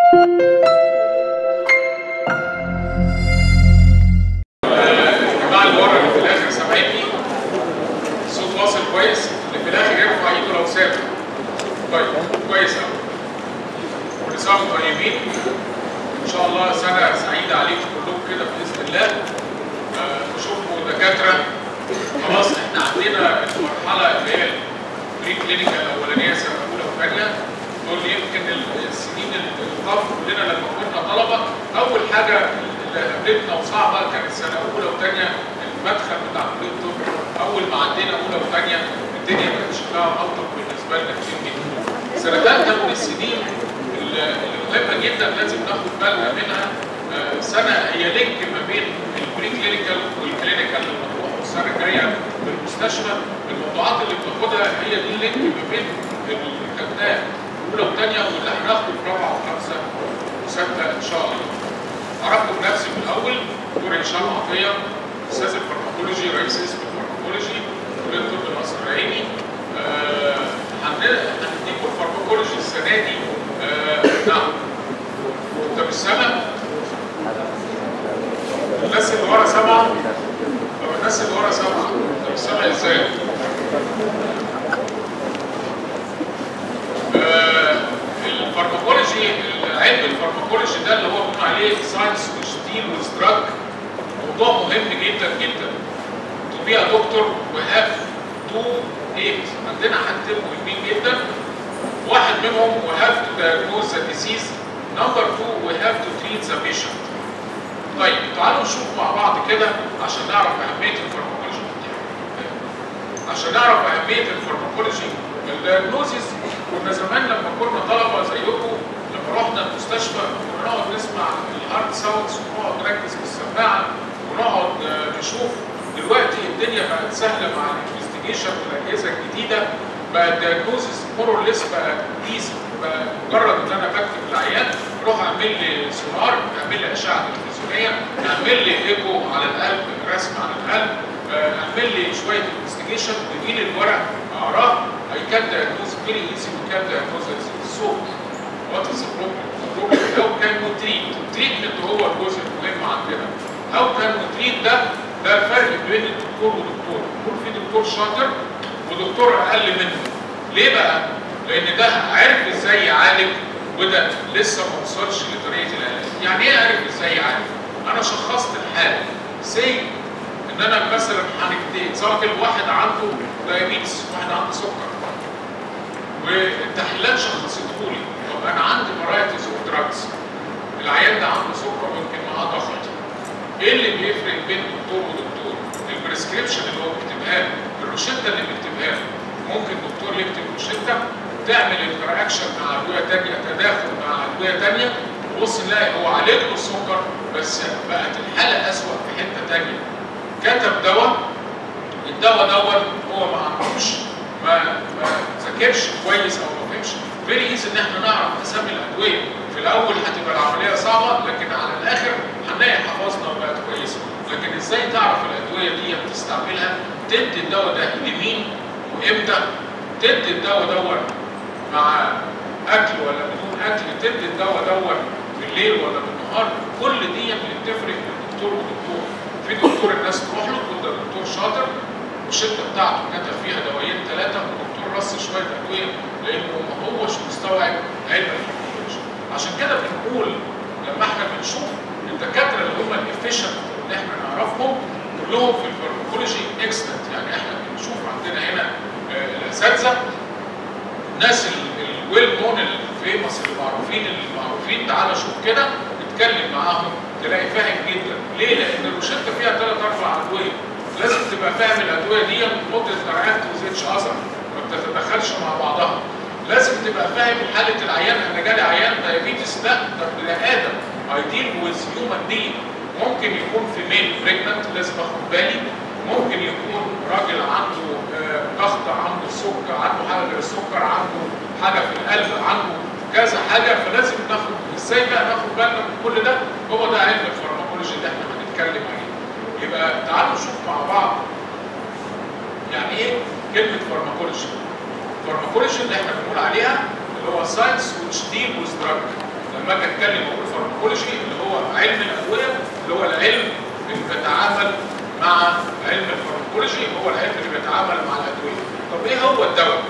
الجماعه اللي ورا اللي في الاخر سامعيني الصوت واصل كويس اللي في الاخر يرفع ايده لو سامع طيب كويس قوي كل سنه وانتم طيبين ان شاء الله سنه سعيده عليكم كلكم كده باذن الله آه، نشوفكم دكاتره خلاص احنا عندنا المرحله اللي هي البري كلينيكال الاولانيه سنه اولى وثانيه دول يمكن السنين اللي طافوا كلنا لما كنا طلبه اول حاجه اللي قابلتنا وصعبه كانت سنه اولى وثانيه المدخل بتاع كليه الطب اول ما عدينا اولى وثانيه الدنيا بقت شكلها الطف بالنسبه لنا كتير جدا. سنه ثالثه من السنين اللي اللي مهمه جدا لازم ناخد بالنا منها آه، سنه هي لينك ما بين البري كلينيكال والكلينيكال اللي هنروحه السنه الجايه في المستشفى الموضوعات اللي بناخدها هي دي اللينك ما بين اللي خدناه اولى وثانيه واللي هناخده في رابعه وخمسه وسته ان شاء الله. اعرفكم بنفسي في الاول دكتور هشام عطيه استاذ الفارماكولوجي رئيس قسم الفارماكولوجي كليه طب مصر العيني آه، هن- هنديكم الفارماكولوجي السنه دي آه، نعم انت مش سامع؟ الناس اللي ورا سامعه؟ طب الناس اللي ورا سامعه انت مش سامع ازاي؟ آه، الفارماكولوجي علم الفارماكولوجي ده اللي هو بنقول عليه ساينس وستيل وستراك موضوع مهم جدا جدا to be a doctor we have two aims عندنا حاجتين مهمين جدا واحد منهم we have to diagnose the disease number two we have to treat the patient طيب تعالوا نشوف مع بعض كده عشان نعرف اهميه الفارماكولوجي عشان نعرف اهميه الفارماكولوجي الدياجنوزيس كنا زمان لما كنا طلبه زيكم لما رحنا المستشفى كنا نقعد نسمع الهارت ساوندز ونقعد نركز في السماعه ونقعد آه، نشوف دلوقتي الدنيا بقت سهله مع الانفستيجيشن والاجهزه الجديده بقى الدياجنوزيس مور ليس بقى ايزي بقى مجرد ان انا بكتب العيان روح اعمل لي سونار اعمل لي اشعه تلفزيونيه اعمل لي ايكو على القلب رسم على القلب آه، اعمل لي شويه انفستيجيشن تجي لي الورق اقراه اي كان دايجنوز فيري ايزي وكان دايجنوز سو وات از بروبلم هاو كان وي تريت التريتمنت هو الجزء المهم عندنا هاو كان وي تريت ده ده الفرق بين الدكتور والدكتور يكون في دكتور شاطر ودكتور اقل منه ليه بقى؟ لان ده عرف ازاي يعالج وده لسه ما وصلش لطريقه العلاج يعني ايه عرف ازاي يعالج؟ انا شخصت الحاله سي ان انا مثلا هنبتدي راجل واحد عنده دايابيتس واحد عنده سكر والتحليلات شخصته لي طب انا عندي فرايتيز اوف دراجز العيان ده عنده سكر ويمكن معاه ضغط ايه اللي بيفرق بين دكتور ودكتور؟ البريسكريبشن اللي هو بيكتبها له الروشته اللي بيكتبها له ممكن دكتور يكتب روشته تعمل انتراكشن مع ادويه ثانيه تداخل مع ادويه ثانيه بص نلاقي هو عالج له السكر بس بقت الحاله اسوء في حته ثانيه كتب دواء الدواء دوت هو ما عندوش ما ما ذاكرش كويس او ما فهمش فيري ايزي ان احنا نعرف اسامي الادويه في الاول هتبقى العمليه صعبه لكن على الاخر هنلاقي حفظنا وبقت كويسه لكن ازاي تعرف الادويه دي بتستعملها تدي الدواء ده لمين وامتى تدي الدواء دوت مع اكل ولا بدون اكل تدي الدواء دوت بالليل ولا بالنهار كل دي اللي بتفرق من دكتور ودكتور في دكتور الناس تروح له تقول ده دكتور شاطر والشده بتاعته كتب فيها دوايين ثلاثه والدكتور رص شويه ادويه لانه ما هوش مستوعب علم الفارماكولوجي عشان كده بنقول لما احنا بنشوف الدكاتره اللي هم الافيشنت اللي احنا نعرفهم كلهم في الفارماكولوجي اكسلنت يعني احنا بنشوف عندنا هنا آه، الاساتذه الناس الويل نون الفيموس المعروفين المعروفين تعالى شوف كده اتكلم معاهم تلاقي فاهم جدا ليه؟ لان الروشته فيها ثلاث اربع ادويه لازم تبقى فاهم الادويه دي مده انتراكت وذ اتش اذر ما بتتدخلش مع بعضها لازم تبقى فاهم حاله العيان انا جالي عيان دايابيتس لا ده بني ادم ايديل ويز هيومن بينج ممكن يكون في ميل بريجننت لازم اخد بالي ممكن يكون راجل عنده آه، ضغط عنده سكر عنده حاجه غير السكر عنده حاجه في القلب عنده كذا حاجه فلازم ناخد ازاي بقى ناخد بالنا من كل ده هو ده علم الفارماكولوجي اللي احنا هنتكلم عليه يبقى تعالوا نشوف مع بعض يعني ايه كلمه فارماكولوجي الفارماكولوجي اللي احنا بنقول عليها اللي هو ساينس which deal with drug لما اجي اتكلم الفارماكولوجي اللي هو علم الادويه اللي هو العلم اللي بيتعامل مع علم الفارماكولوجي هو العلم اللي بيتعامل مع الادويه طب ايه هو الدواء؟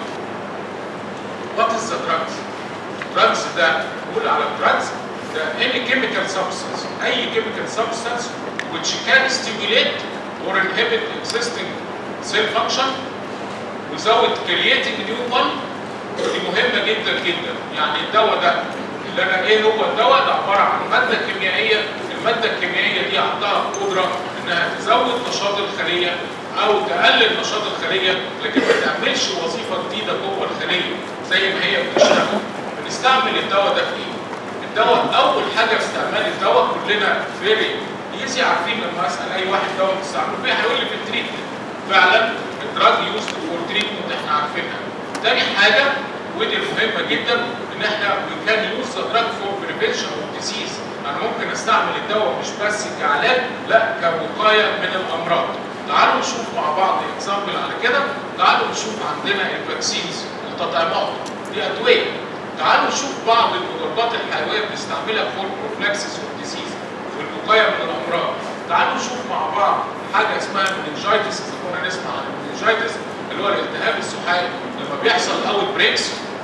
What is the drugs? drugs ده نقول على drugs ده any chemical substance اي chemical substance which can stimulate or inhibit existing cell function without creating new one دي مهمة جدا جدا يعني الدواء ده اللي انا ايه هو الدواء ده عبارة عن مادة كيميائية المادة الكيميائية دي عندها قدرة انها تزود نشاط الخلية او تقلل نشاط الخلية لكن ما تعملش وظيفة جديدة جوه الخلية زي ما هي بتشتغل بنستعمل الدواء ده في ايه؟ الدواء اول حاجة في استعمال الدواء كلنا فيري ايزي عارفين لما اسال اي واحد دواء بتستعمله فيه هيقول لي في التريتمنت فعلا الدراج يوز فور تريتمنت احنا عارفينها تاني حاجة ودي المهمة جدا ان احنا we can use the drug for prevention of disease انا ممكن استعمل الدواء مش بس كعلاج لا كوقاية من الامراض تعالوا نشوف مع بعض اكزامبل على كده تعالوا نشوف عندنا الفاكسينز التطعيمات دي ادوية تعالوا نشوف بعض المضادات الحيوية بنستعملها فور بروفلاكسيس اوف ديزيز في الوقاية من الامراض تعالوا نشوف مع بعض حاجة اسمها المننجايتس اذا كنا نسمع عن المننجايتس اللي هو الالتهاب السحائي لما بيحصل اول بريكس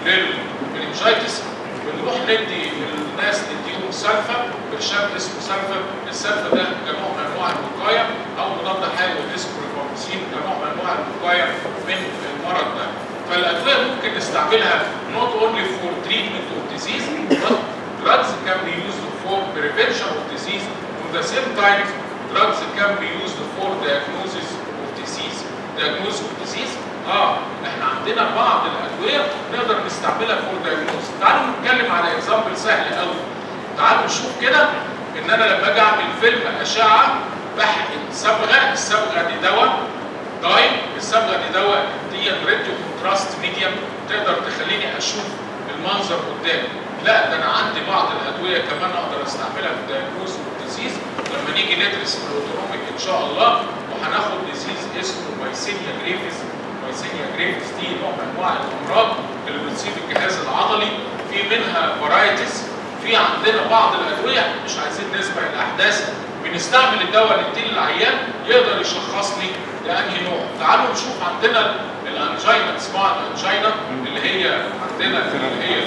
للمننجايتس بنروح ندي للناس نديهم سلفه برشام اسمه سلفه، السلفه ده كنوع من انواع الوقايه او مضاد حيوي اسمه ريفامبسين كنوع من انواع الوقايه من المرض ده. فالادويه ممكن نستعملها not only for treatment of disease but drugs can be used for prevention of disease at the same time drugs can be used for diagnosis of disease. diagnosis of disease اه احنا عندنا بعض الادويه نقدر نستعملها فور دايجنوز تعالوا نتكلم على اكزامبل سهل قوي تعالوا نشوف كده ان انا لما اجي اعمل فيلم اشعه بحقن صبغه الصبغه دي دواء داي الصبغه دي دواء دي ريديو كونتراست ميديم تقدر تخليني اشوف المنظر قدامي لا ده انا عندي بعض الادويه كمان اقدر استعملها في الدايجنوز والديزيز لما نيجي ندرس الاوتونوميك ان شاء الله وهناخد ديزيز اسمه مايسينيا جريفيس مايسينيا جريفيس دي نوع من انواع الامراض اللي بتصيب الجهاز العضلي في منها فرايتيز في عندنا بعض الادويه مش عايزين نسبق الاحداث بنستعمل الدواء نديه للعيان يقدر يشخص لي ده انهي نوع تعالوا نشوف عندنا الانجينا اسمها الانجينا اللي هي عندنا اللي هي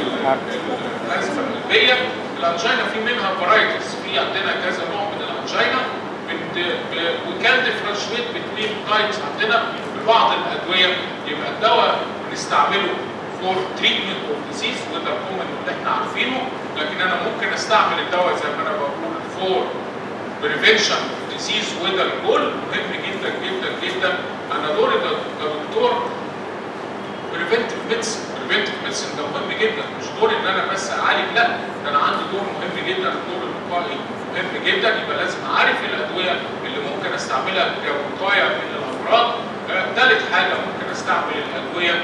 الازمه القلبيه الانجينا في منها فرايتيز في عندنا كذا نوع من الانجينا وكان ديفرنشيت بين تايبس عندنا ببعض الادويه يبقى الدواء بنستعمله فور تريتمنت اوف ديزيز وده الكومن اللي احنا عارفينه لكن انا ممكن استعمل الدواء زي ما انا بقول فور بريفنشن اوف ديزيز وده الجول مهم جدا جدا جدا انا دوري كدكتور بريفنتيف ميدسن بريفنتيف ميدسن ده مهم جدا مش دوري ان انا بس اعالج لا ده انا عندي دور مهم جدا الدور الوقائي مهم جدا يبقى لازم اعرف الادويه اللي ممكن استعملها كوقايه من الامراض ثالث حاجه ممكن استعمل الادويه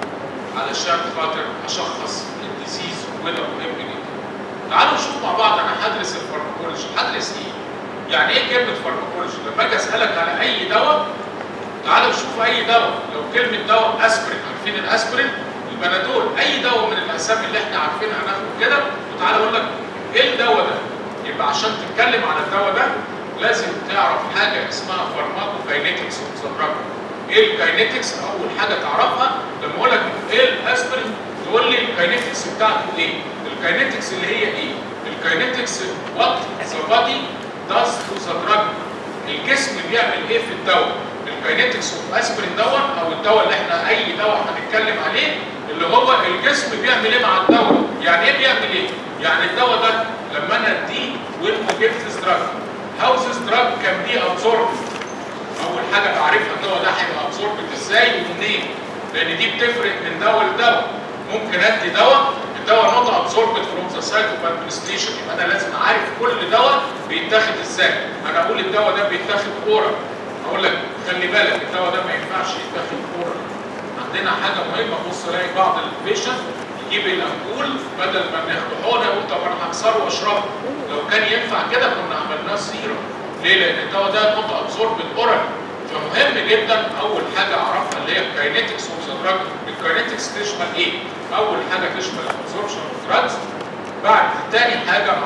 علشان خاطر اشخص الديزيز وده مهم جدا. تعالوا نشوف مع بعض انا هدرس الفارماكولوجي، هدرس ايه؟ يعني ايه كلمه فارماكولوجي؟ لما اجي اسالك على اي دواء تعالوا نشوف اي دواء، لو كلمه دواء اسبرين، عارفين الاسبرين؟ البنادول، اي دواء من الاسامي اللي احنا عارفينها هناخد كده وتعالى اقول لك ايه الدواء ده؟ يبقى عشان تتكلم على الدواء ده لازم تعرف حاجه اسمها فارماكوكاينيتكس اوف ذا دراج. ايه الكاينيتكس اول حاجه تعرفها لما اقول لك ايه الاسبرين تقول لي الكاينيتكس بتاعته ايه الكاينيتكس اللي هي ايه الكاينيتكس وات ذا بادي داز تو ذا دراج الجسم بيعمل ايه في الدواء الكاينيتكس اوف اسبرين دوت او الدواء اللي احنا اي دواء هنتكلم عليه اللي هو الجسم بيعمل ايه مع الدواء يعني ايه بيعمل ايه يعني الدواء ده لما انا اديه ويل جيف ذيس دراج هاو ذيس دراج كان بي ابزورب اول حاجه تعرفها الدواء ده هيبقى ابسوربت ازاي ومنين لان دي بتفرق من دواء لدواء ممكن ادي دواء الدواء نوت ابسوربت فروم ذا سايت اوف ادمنستريشن يبقى انا لازم عارف كل دواء بيتاخد ازاي انا اقول الدواء ده بيتاخد اورال اقول لك خلي بالك الدواء ده ما ينفعش يتاخد اورال عندنا حاجه مهمه بص الاقي بعض البيشنت يجيب الامبول بدل ما ناخده حقنه يقول طب انا هكسره واشربه لو كان ينفع كده كنا عملناه سيرم ليه؟ لان الدواء ده نوت ابسوربت اورال فمهم جدا اول حاجه اعرفها اللي هي الكاينيتكس اوف ذا دراج الكاينيتكس تشمل ايه؟ اول حاجه تشمل الابسوربشن اوف دراجز بعد تاني حاجه اعرفها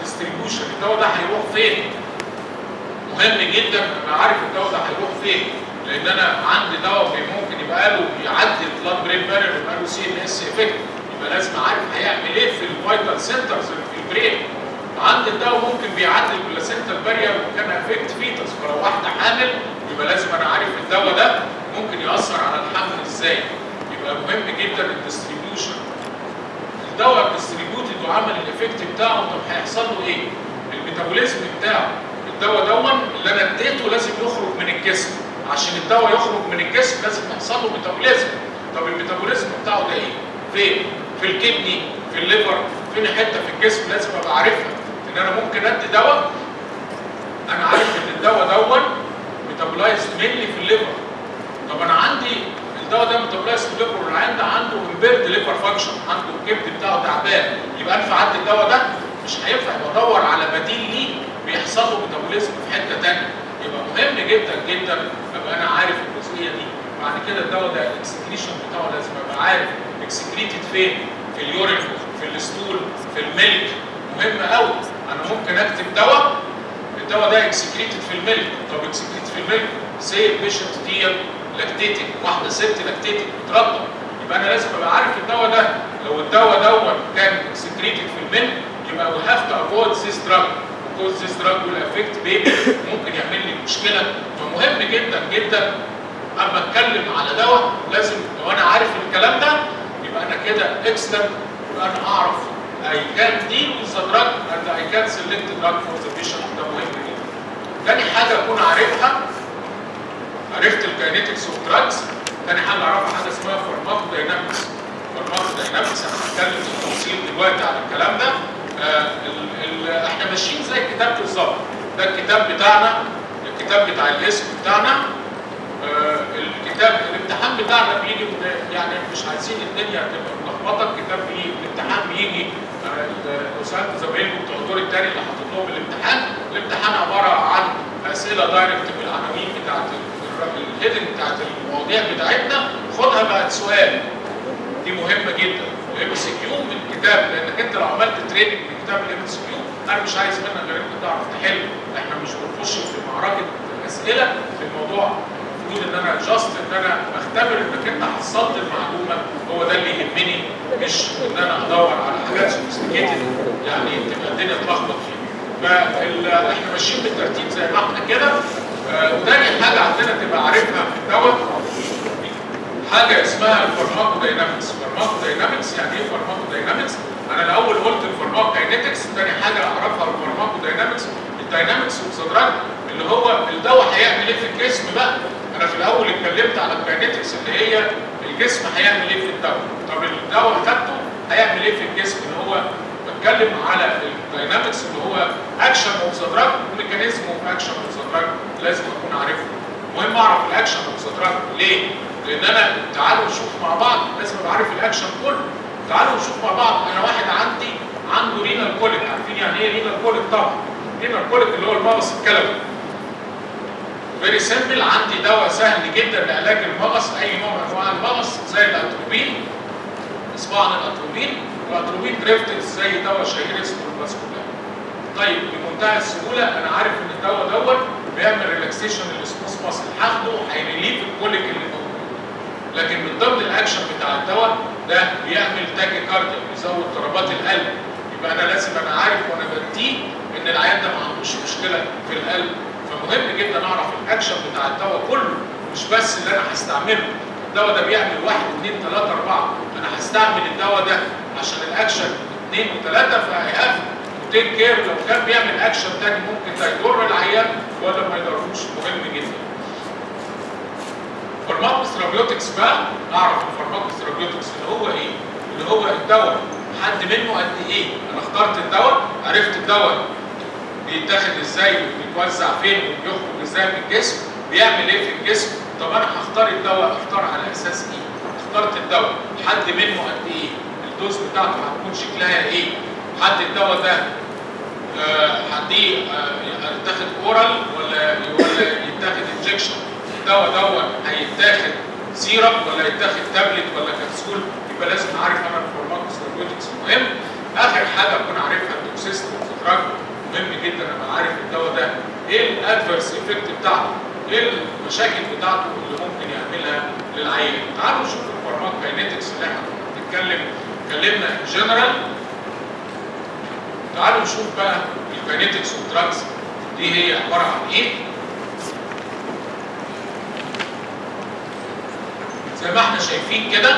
الديستريبيوشن الدواء ده هيروح فين مهم جدا ابقى عارف الدواء ده هيروح فين لان انا عندي دواء ممكن يبقى له يعدي البلاد برين بارير ويبقى له سي ان اس افكت يبقى لازم عارف هيعمل ايه في الفيتال سنترز اللي في البرين عندي الدواء ممكن بيعدي البلاسنتال بارير وكان افكت فيتس فلو واحده حامل يبقى لازم انا عارف الدواء ده ممكن ياثر على الحمل ازاي يبقى مهم جدا الديستريبيوشن الدواء ديستريبيوتد وعمل الايفكت بتاعه طب هيحصل له ايه؟ الميتابوليزم بتاعه الدواء دون اللي انا اديته لازم يخرج من الجسم عشان الدواء يخرج من الجسم لازم يحصل له ميتابوليزم طب الميتابوليزم بتاعه ده ايه؟ فين؟ في الكدني في الليفر فين حته في الجسم لازم ابقى عارفها ان انا ممكن ادي دواء انا عارف ان الدواء دون ميتابولايزد مني في الليفر طب انا عندي الدواء ده ميتابولايزد في الليفر والعيان ده عنده امبيرد ليفر فانكشن عنده الكبد بتاعه تعبان يبقى انفع ادي الدواء ده مش هينفع يبقى ادور على بديل ليه بيحصل له ميتابوليزم في حته ثانيه يبقى مهم جدا جدا ابقى انا عارف الجزئيه دي بعد كده الدواء ده الاكسكريشن بتاعه لازم ابقى عارف اكسكريتد فين في اليورين في الستول في الميلك مهم قوي انا ممكن اكتب دواء الدواء ده اكسكريتد في الميلك طب اكسكريتد في الميلك سي البيشنت دي لاكتيتنج واحده ست لاكتيتنج بترضع يبقى انا لازم ابقى عارف الدواء ده لو الدواء دون كان اكسكريتد في الميلك يبقى we have to avoid this drug because this drug will affect baby ممكن يعمل لي مشكله فمهم جدا جدا اما اتكلم على دواء لازم لو انا عارف الكلام ده يبقى انا كده اكسلنت يبقى انا اعرف I can deal with the drug and I can select the drug for the patient ده مهم جدا. تاني حاجه اكون عارفها عرفت الكاينيتكس اوف دراجز تاني حاجه اعرفها حاجه اسمها فارماكو داينامكس فارماكو داينامكس انا هتكلم بالتفصيل دلوقتي على الكلام ده آه ال ال احنا ماشيين زي الكتاب بالظبط ده الكتاب بتاعنا الكتاب بتاع الاسم بتاعنا آه الكتاب الامتحان بتاعنا بيجي يعني مش عايزين الدنيا تبقى ملخبطه الكتاب بيجي الامتحان بيجي لو سالت زمايلكم بتوع الدور الثاني اللي حاطط لهم الامتحان الامتحان عباره عن اسئله دايركت بالعناوين بتاعت الهيدنج بتاعت المواضيع بتاعتنا خدها بقت سؤال دي مهمه جدا الام سي كيو من الكتاب لانك انت لو عملت تريننج من كتاب الام سي كيو انا مش عايز منك غير انت تعرف تحل احنا مش بنخش في معركه اسئله في الموضوع المفروض ان انا جاست ان انا اختبر انك انت حصلت المعلومه هو ده اللي يهمني مش ان انا ادور على حاجات سوفيستيكيتد يعني تبقى الدنيا تلخبط فيها. فاحنا ماشيين بالترتيب زي ما احنا كده آه وتاني حاجه عندنا تبقى عارفها في الدواء حاجه اسمها الفارماكو داينامكس، الفارماكو داينامكس يعني ايه فارماكو داينامكس؟ انا الاول قلت الفارماكو كاينetics تاني حاجه اعرفها الفارماكو داينامكس، الداينامكس اوف ذا اللي هو الدواء هيعمل ايه في الجسم بقى؟ انا في الاول اتكلمت على الكاينetics اللي هي الجسم هيعمل ايه في الدواء؟ طب الدواء خدته هيعمل ايه في الجسم؟ اللي هو بتكلم على الداينامكس اللي هو اكشن اوف ذا دراج وميكانيزم اوف اكشن اوف ذا دراج لازم اكون عارفه. مهم اعرف الاكشن اوف ذا دراج ليه؟ لان انا تعالوا نشوف مع بعض لازم ابقى عارف الاكشن كله. تعالوا نشوف مع بعض انا واحد عندي عنده رينال كوليك عارفين يعني ايه رينال كوليك طبعا. رينال كوليك اللي هو المغص الكلوي. فيري سيمبل عندي دواء سهل جدا لعلاج المغص اي نوع من انواع المغص زي الاتروبين اسمعوا عن الاتروبين الاتروبين دريفتد زي دواء شهير اسمه الباسكولار طيب بمنتهى السهوله انا عارف ان الدواء دوت بيعمل ريلاكسيشن للسموث ماسل هاخده هيريليف الكوليك اللي موجود لكن من ضمن الاكشن بتاع الدواء ده بيعمل تاكي كارديا بيزود ضربات القلب يبقى انا لازم انا عارف وانا بديه ان العيان ده ما عندوش مشكله في القلب فمهم جدا اعرف الاكشن بتاع الدواء كله مش بس اللي انا هستعمله الدواء ده بيعمل واحد اثنين ثلاثة أربعة أنا هستعمل الدواء ده عشان الأكشن اثنين وثلاثة فهيقف وتيك كير لو كان بيعمل أكشن تاني ممكن ده يضر العيان ولا ما يضرهوش مهم جدا. فارماكو ثيرابيوتكس بقى أعرف الفارماكو ثيرابيوتكس اللي هو إيه؟ اللي هو الدواء حد منه قد إيه؟ أنا اخترت الدواء عرفت الدواء بيتاخد ازاي وبيتوزع فين وبيخرج ازاي من الجسم بيعمل ايه في الجسم طب انا هختار الدواء اختار على اساس ايه اخترت الدواء حد منه قد ايه الدوز بتاعته هتكون شكلها ايه حد الدواء ده هديه آه يتاخد اورال ولا ولا يتاخد انجكشن الدواء دوت هيتاخد سيرب ولا يتاخد تابلت ولا كبسول يبقى لازم اعرف انا الفارماكوثيرابيوتكس مهم اخر حاجه اكون عارفها التوكسيستي اوف دراج مهم جدا ابقى عارف الدواء ده ايه الادفيرس افكت بتاعته ايه المشاكل بتاعته اللي ممكن يعملها للعيان تعالوا نشوف الفارماكاينetics اللي احنا بنتكلم اتكلمنا جنرال تعالوا نشوف بقى الكاينetics والدراجز دي هي عباره عن ايه زي ما احنا شايفين كده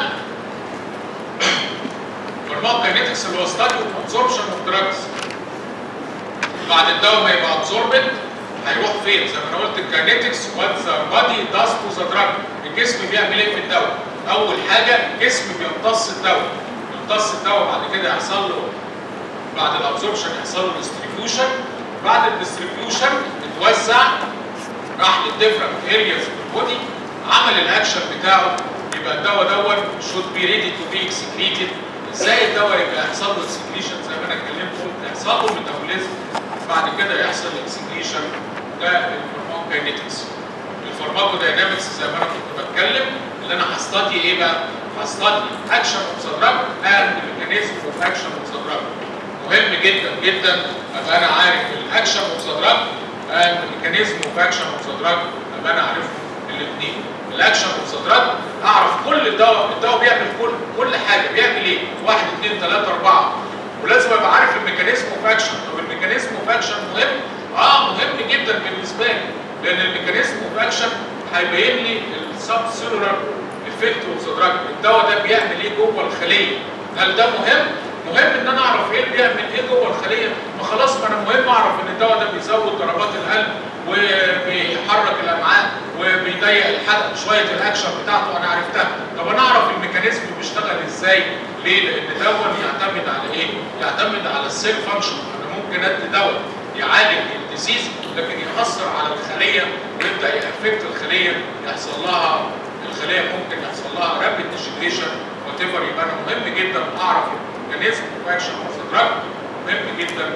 فارماكاينetics اللي هو ستادي اوف ابزوربشن اوف دراجز بعد الدواء ما يبقى ابزوربنت هيروح فين؟ زي ما انا قلت الكاينetics وات ذا بادي داز تو ذا دراج الجسم بيعمل ايه في الدواء؟ اول حاجه الجسم بيمتص الدواء يمتص الدواء بعد كده يحصل له بعد الابزوربشن يحصل له ديستريبيوشن بعد الديستريبيوشن اتوزع راح للديفرنت ارياز في البودي عمل الاكشن بتاعه يبقى الدواء دون should be ready to be excreted ازاي الدواء يبقى يحصل له اكسكريشن زي ما انا اتكلمت قلت يحصل له ميتابوليزم بعد كده يحصل اكسكريشن ده الفارماكوكاينetics الفارماكوداينامكس زي ما انا كنت بتكلم اللي انا هستدي ايه بقى؟ هستدي اكشن اوف ذا دراج اند ميكانيزم اوف اكشن اوف ذا دراج مهم جدا جدا ابقى انا عارف الاكشن اوف ذا دراج اند ميكانيزم اوف اكشن اوف ذا دراج ابقى انا عارفهم الاثنين الاكشن اوف ذا دراج اعرف كل الدواء الدواء بيعمل كل كل حاجه بيعمل ايه؟ واحد اثنين ثلاثه اربعه ولازم ابقى عارف الميكانيزم اوف اكشن طب الميكانيزم اوف اكشن مهم؟ اه مهم جدا بالنسبه لي لان الميكانيزم اوف اكشن هيبين لي السب سيلولار افكت اوف ذا دراج الدواء ده بيعمل ايه جوه الخليه هل ده مهم؟ مهم ان انا اعرف ايه بيعمل ايه جوه الخليه ما خلاص ما انا مهم اعرف ان الدواء ده بيزود ضربات القلب وبيحرك الامعاء وبيضيق الحلق شويه الاكشن بتاعته انا عرفتها طب انا اعرف الميكانيزم بيشتغل ازاي ليه لان دواء يعتمد على ايه يعتمد على السيل فانكشن انا ممكن ادي دواء يعالج الديزيز لكن ياثر على الخليه ويبدا يأفكت الخليه يحصل لها الخليه ممكن يحصل لها رابيد ديجنريشن وات ايفر يبقى انا مهم جدا اعرف الميكانيزم اوف اكشن اوف ذا دراج مهم جدا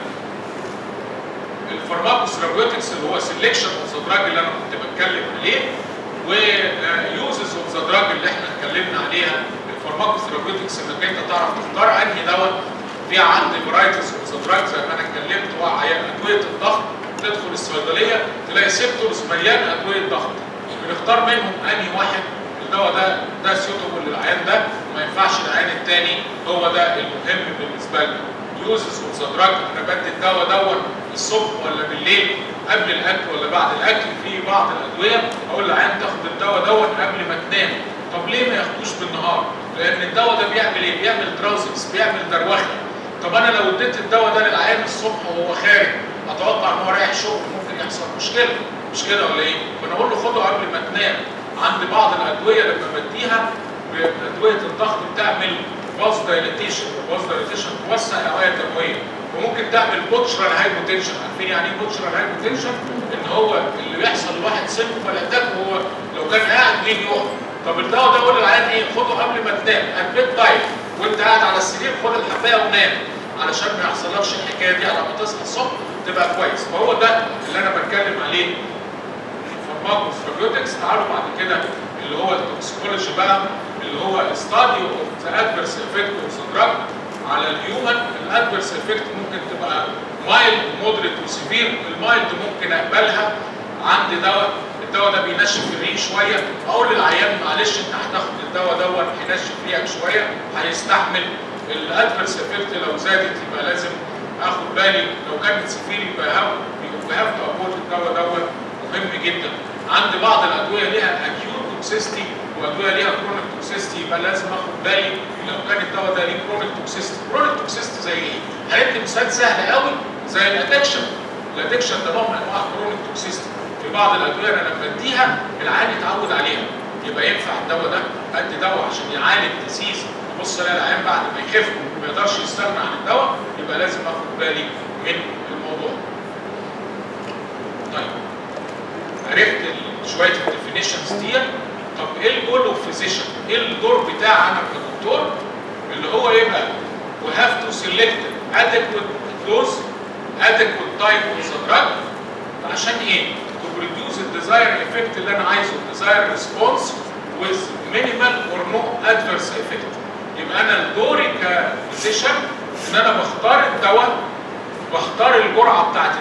الفارماكوثيرابيوتكس اللي هو سelection اوف ذا دراج اللي انا كنت بتكلم عليه ويوزز اوف ذا دراج اللي احنا اتكلمنا عليها الفارماكوثيرابيوتكس انك انت تعرف تختار انهي دواء في عندي فرايتيز اوف ذا دراج زي ما انا اتكلمت وعيان ادويه الضغط تدخل الصيدليه تلاقي سيبتورز مليان ادويه ضغط بنختار منهم انهي واحد الدواء ده ده سيوتابل للعيان ده ما ينفعش العيان الثاني هو ده المهم بالنسبه لنا يوزز اوف ذا دراج انا بدي الدواء دون الصبح ولا بالليل قبل الاكل ولا بعد الاكل في بعض الادويه اقول للعيان تاخد الدواء دون قبل ما تنام طب ليه ما ياخدوش بالنهار؟ لان الدواء ده بيعمل ايه؟ بيعمل دراوزنس بيعمل دروخه طب انا لو اديت الدواء ده للعيان الصبح وهو خارج اتوقع ان هو رايح شغل ممكن يحصل مشكله مش كده ولا ايه؟ فانا اقول له خده قبل ما تنام عند بعض الادويه لما بديها ادويه الضغط بتعمل باز دايليتيشن باز دايليتيشن توسع الاوعيه الدمويه وممكن تعمل بوتشرال هايبوتنشن عارفين يعني ايه بوتشرال هايبوتنشن؟ ان هو اللي بيحصل لواحد سن فالاتاك وهو لو كان قاعد يجي يقف طب الدواء ده اقول للعيان ايه؟ خده قبل ما تنام ات تايم وانت قاعد على السرير خد الحبايه ونام علشان ما يحصلكش الحكايه دي على ما تصحى الصبح تبقى كويس فهو ده اللي انا بتكلم عليه فارماكوثيرابيوتكس تعالوا بعد كده اللي هو التوكسيكولوجي بقى اللي هو ستادي اوف ذا ادفيرس افكت اوف ذا دراج على الهيومن الادفيرس افكت ممكن تبقى مايلد مودريت وسيفير المايلد ممكن اقبلها عندي دواء الدواء ده بينشف الريق شويه اقول للعيان معلش انت هتاخد الدواء دوت هينشف ريقك شويه هيستحمل الادفيرس افكت لو زادت يبقى لازم اخد بالي لو كانت سيفير يبقى هاف يبقى هاف ابورت الدواء دوت مهم جدا عند بعض الادويه ليها اكيوت توكسيستي وادويه ليها كرونيك توكسيستي يبقى لازم اخد بالي لو كان الدواء ده ليه كرونيك توكسيستي كرونيك توكسيستي زي ايه؟ هندي مثال سهل قوي زي الادكشن الادكشن ده نوع من انواع كرونيك توكسيستي في بعض الادويه انا لما بديها العيان يتعود عليها يبقى ينفع الدواء ده ادي دواء عشان يعالج ديسيز ابص الاقي العيان بعد ما يخف ما يقدرش يستغنى عن الدواء يبقى لازم اخد بالي من الموضوع. طيب عرفت شويه الديفينيشنز دي طب ايه الجول اوف فيزيشن؟ ايه الدور بتاعي انا كدكتور؟ اللي هو ايه بقى؟ we have to select adequate dose adequate type of the drug عشان ايه؟ to produce the desired effect اللي انا عايزه desired response with minimal or no adverse effect يبقى انا دوري كفيزيشن ان انا بختار الدواء بختار الجرعه بتاعت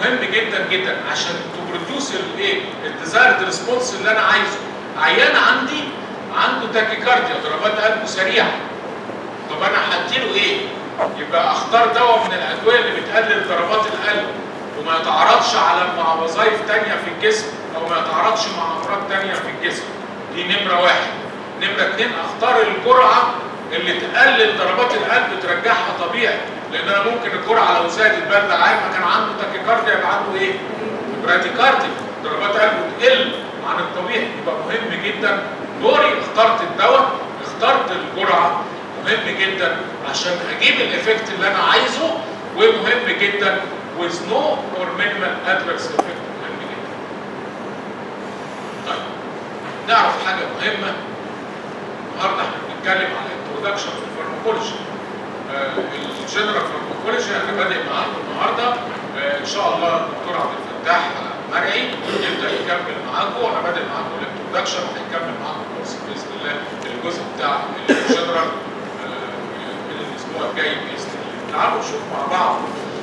مهم جدا جدا عشان تبروديوس الايه الديزايرد ريسبونس اللي انا عايزه عيان عندي عنده تاكيكارديا ضربات قلبه سريعه طب انا هديله ايه يبقى اختار دواء من الادويه اللي بتقلل ضربات القلب وما يتعرضش على مع وظائف تانية في الجسم او ما يتعرضش مع امراض تانية في الجسم دي نمره واحد نمره اتنين اختار الجرعه اللي تقلل ضربات القلب ترجعها طبيعي لان انا ممكن الجرعه لو زادت البرد عادي ما كان عنده تاكيكارديا يبقى عنده ايه؟ براديكارديا ضربات قلبه تقل عن الطبيعي يبقى مهم جدا دوري اخترت الدواء اخترت الجرعه مهم جدا عشان اجيب الايفكت اللي انا عايزه ومهم جدا with no or minimal adverse effect مهم جدا. طيب نعرف حاجه مهمه النهارده احنا بنتكلم على introduction to pharmacology الجنرال فارماكولوجي انا بادئ معاكم النهارده آه، ان شاء الله الدكتور عبد الفتاح مرعي يبدا يكمل معاكم وانا بادئ معاكم الانترودكشن وهيكمل معاكم الكورس باذن الله الجزء بتاع الجنرال آه، من الاسبوع الجاي باذن الله. تعالوا نشوف مع بعض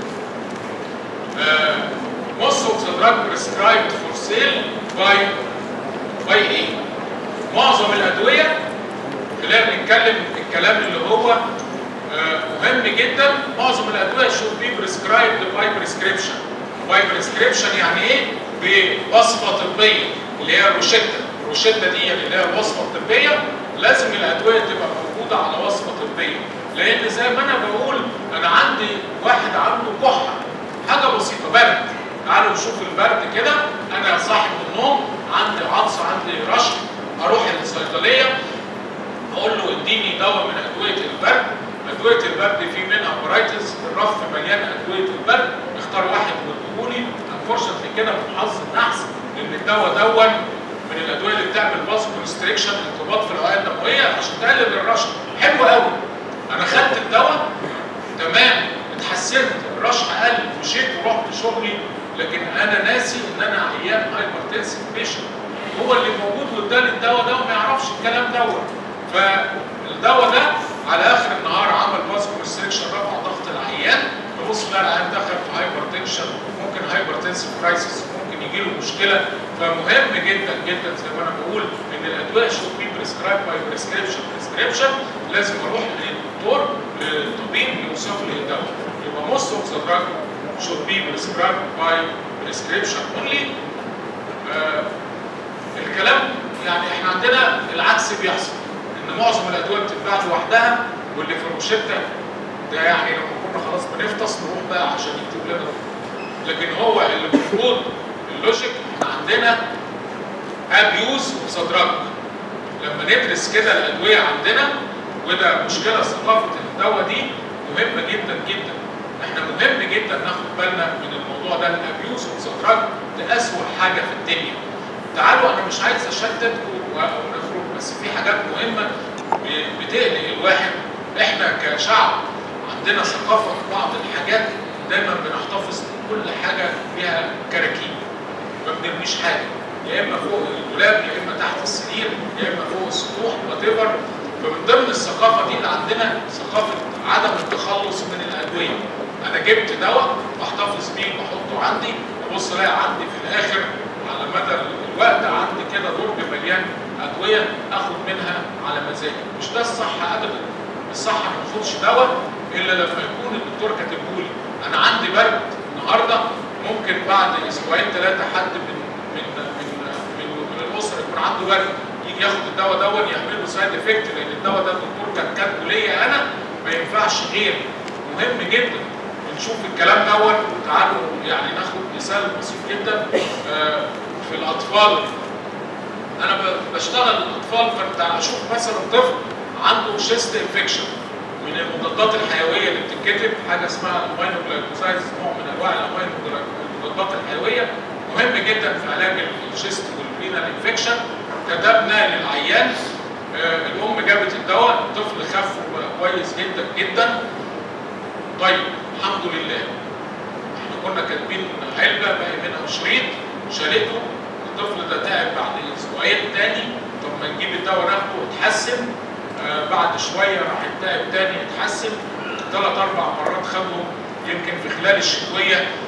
آه، most of the drug prescribed for sale by by ايه؟ معظم الادويه خلينا نتكلم الكلام اللي هو آه، مهم جدا معظم الادويه should be prescribed by prescription by prescription يعني ايه بوصفه طبيه اللي هي الروشته الروشته دي اللي هي الوصفه الطبيه لازم الادويه تبقى موجوده على وصفه طبيه لان زي ما انا بقول انا عندي واحد عنده كحه حاجه بسيطه برد تعالوا نشوف البرد كده انا صاحي من النوم عندي عطس عندي رشح اروح الصيدليه اقول له اديني دواء من ادويه البرد ادويه البرد في منها برايتس الرف مليان ادويه البرد اختار واحد واديهولي انفورشنتلي كده من حظ النحس ان الدواء دون من الادويه اللي بتعمل باس كونستريكشن انقباض في الاوعيه الدمويه عشان تقلل الرشح حلو قوي انا خدت الدواء تمام اتحسنت الرشح قل مشيت ورحت شغلي لكن انا ناسي ان انا عيان هايبرتنسيف بيشنت هو اللي موجود قدام الدواء ده وما يعرفش الكلام دوت فالدواء ده على اخر النهار عمل باس كونستريكشن رفع ضغط العيان تبص تلاقي العيان دخل في هايبرتنشن ممكن هايبرتنسيف كرايسيس ممكن يجي له مشكله فمهم جدا جدا زي ما انا بقول ان الادويه شوت بي بريسكرايب باي بريسكريبشن بريسكريبشن لازم اروح للدكتور للطبيب يوصف لي الدواء يبقى most of the drug should be prescribed by prescription only آه الكلام يعني احنا عندنا العكس بيحصل ان معظم الادويه بتتباع لوحدها واللي في الروشته ده يعني لما كنا خلاص بنفطس نروح بقى عشان يكتب لنا لكن هو اللي المفروض اللوجيك احنا عندنا ابيوز اوف دراج لما ندرس كده الادويه عندنا وده مشكله ثقافه الدواء دي مهمه جدا جدا احنا مهم جدا ناخد بالنا من الموضوع ده الابيوز اوف دراج ده اسوء حاجه في الدنيا تعالوا انا مش عايز اشتتكم ونخرج بس في حاجات مهمه بتقلق الواحد احنا كشعب عندنا ثقافه في بعض الحاجات دايما بنحتفظ بكل حاجه فيها كراكيب ما بنرميش حاجه يا اما فوق الدولاب يا اما تحت السرير يا اما فوق السطوح وات ايفر فمن ضمن الثقافه دي اللي عندنا ثقافه عدم التخلص من الادويه انا جبت دواء واحتفظ بيه واحطه عندي ابص الاقي عندي في الاخر على مدى الوقت عندي كده درج مليان ادويه اخد منها على مزاجي مش ده الصح ابدا الصح ما اخدش دواء الا لما يكون الدكتور كاتبه لي انا عندي برد النهارده ممكن بعد اسبوعين ثلاثه حد من من من من, من الاسره يكون عنده برد يجي ياخد الدواء دون يعمل له سايد افكت لان الدواء ده الدكتور كان كاتبه ليا انا ما ينفعش غير مهم جدا نشوف الكلام دوت تعالوا يعني ناخد مثال بسيط جدا آه في الاطفال انا بشتغل الاطفال فانت اشوف مثلا طفل عنده شيست انفكشن من المضادات الحيويه اللي بتتكتب حاجه اسمها الماينوجلايكوسايدز نوع من انواع المضادات الحيويه مهم جدا في علاج الشيست والرينال انفكشن كتبنا للعيان آه الام جابت الدواء الطفل خف كويس جدا جدا طيب الحمد لله احنا كنا كاتبين علبه باقي منها شريط شالته الطفل ده تعب بعد اسبوعين تاني طب ما نجيب الدواء ناخده اتحسن آه بعد شويه راح التعب تاني اتحسن ثلاث اربع مرات خدهم يمكن في خلال الشتويه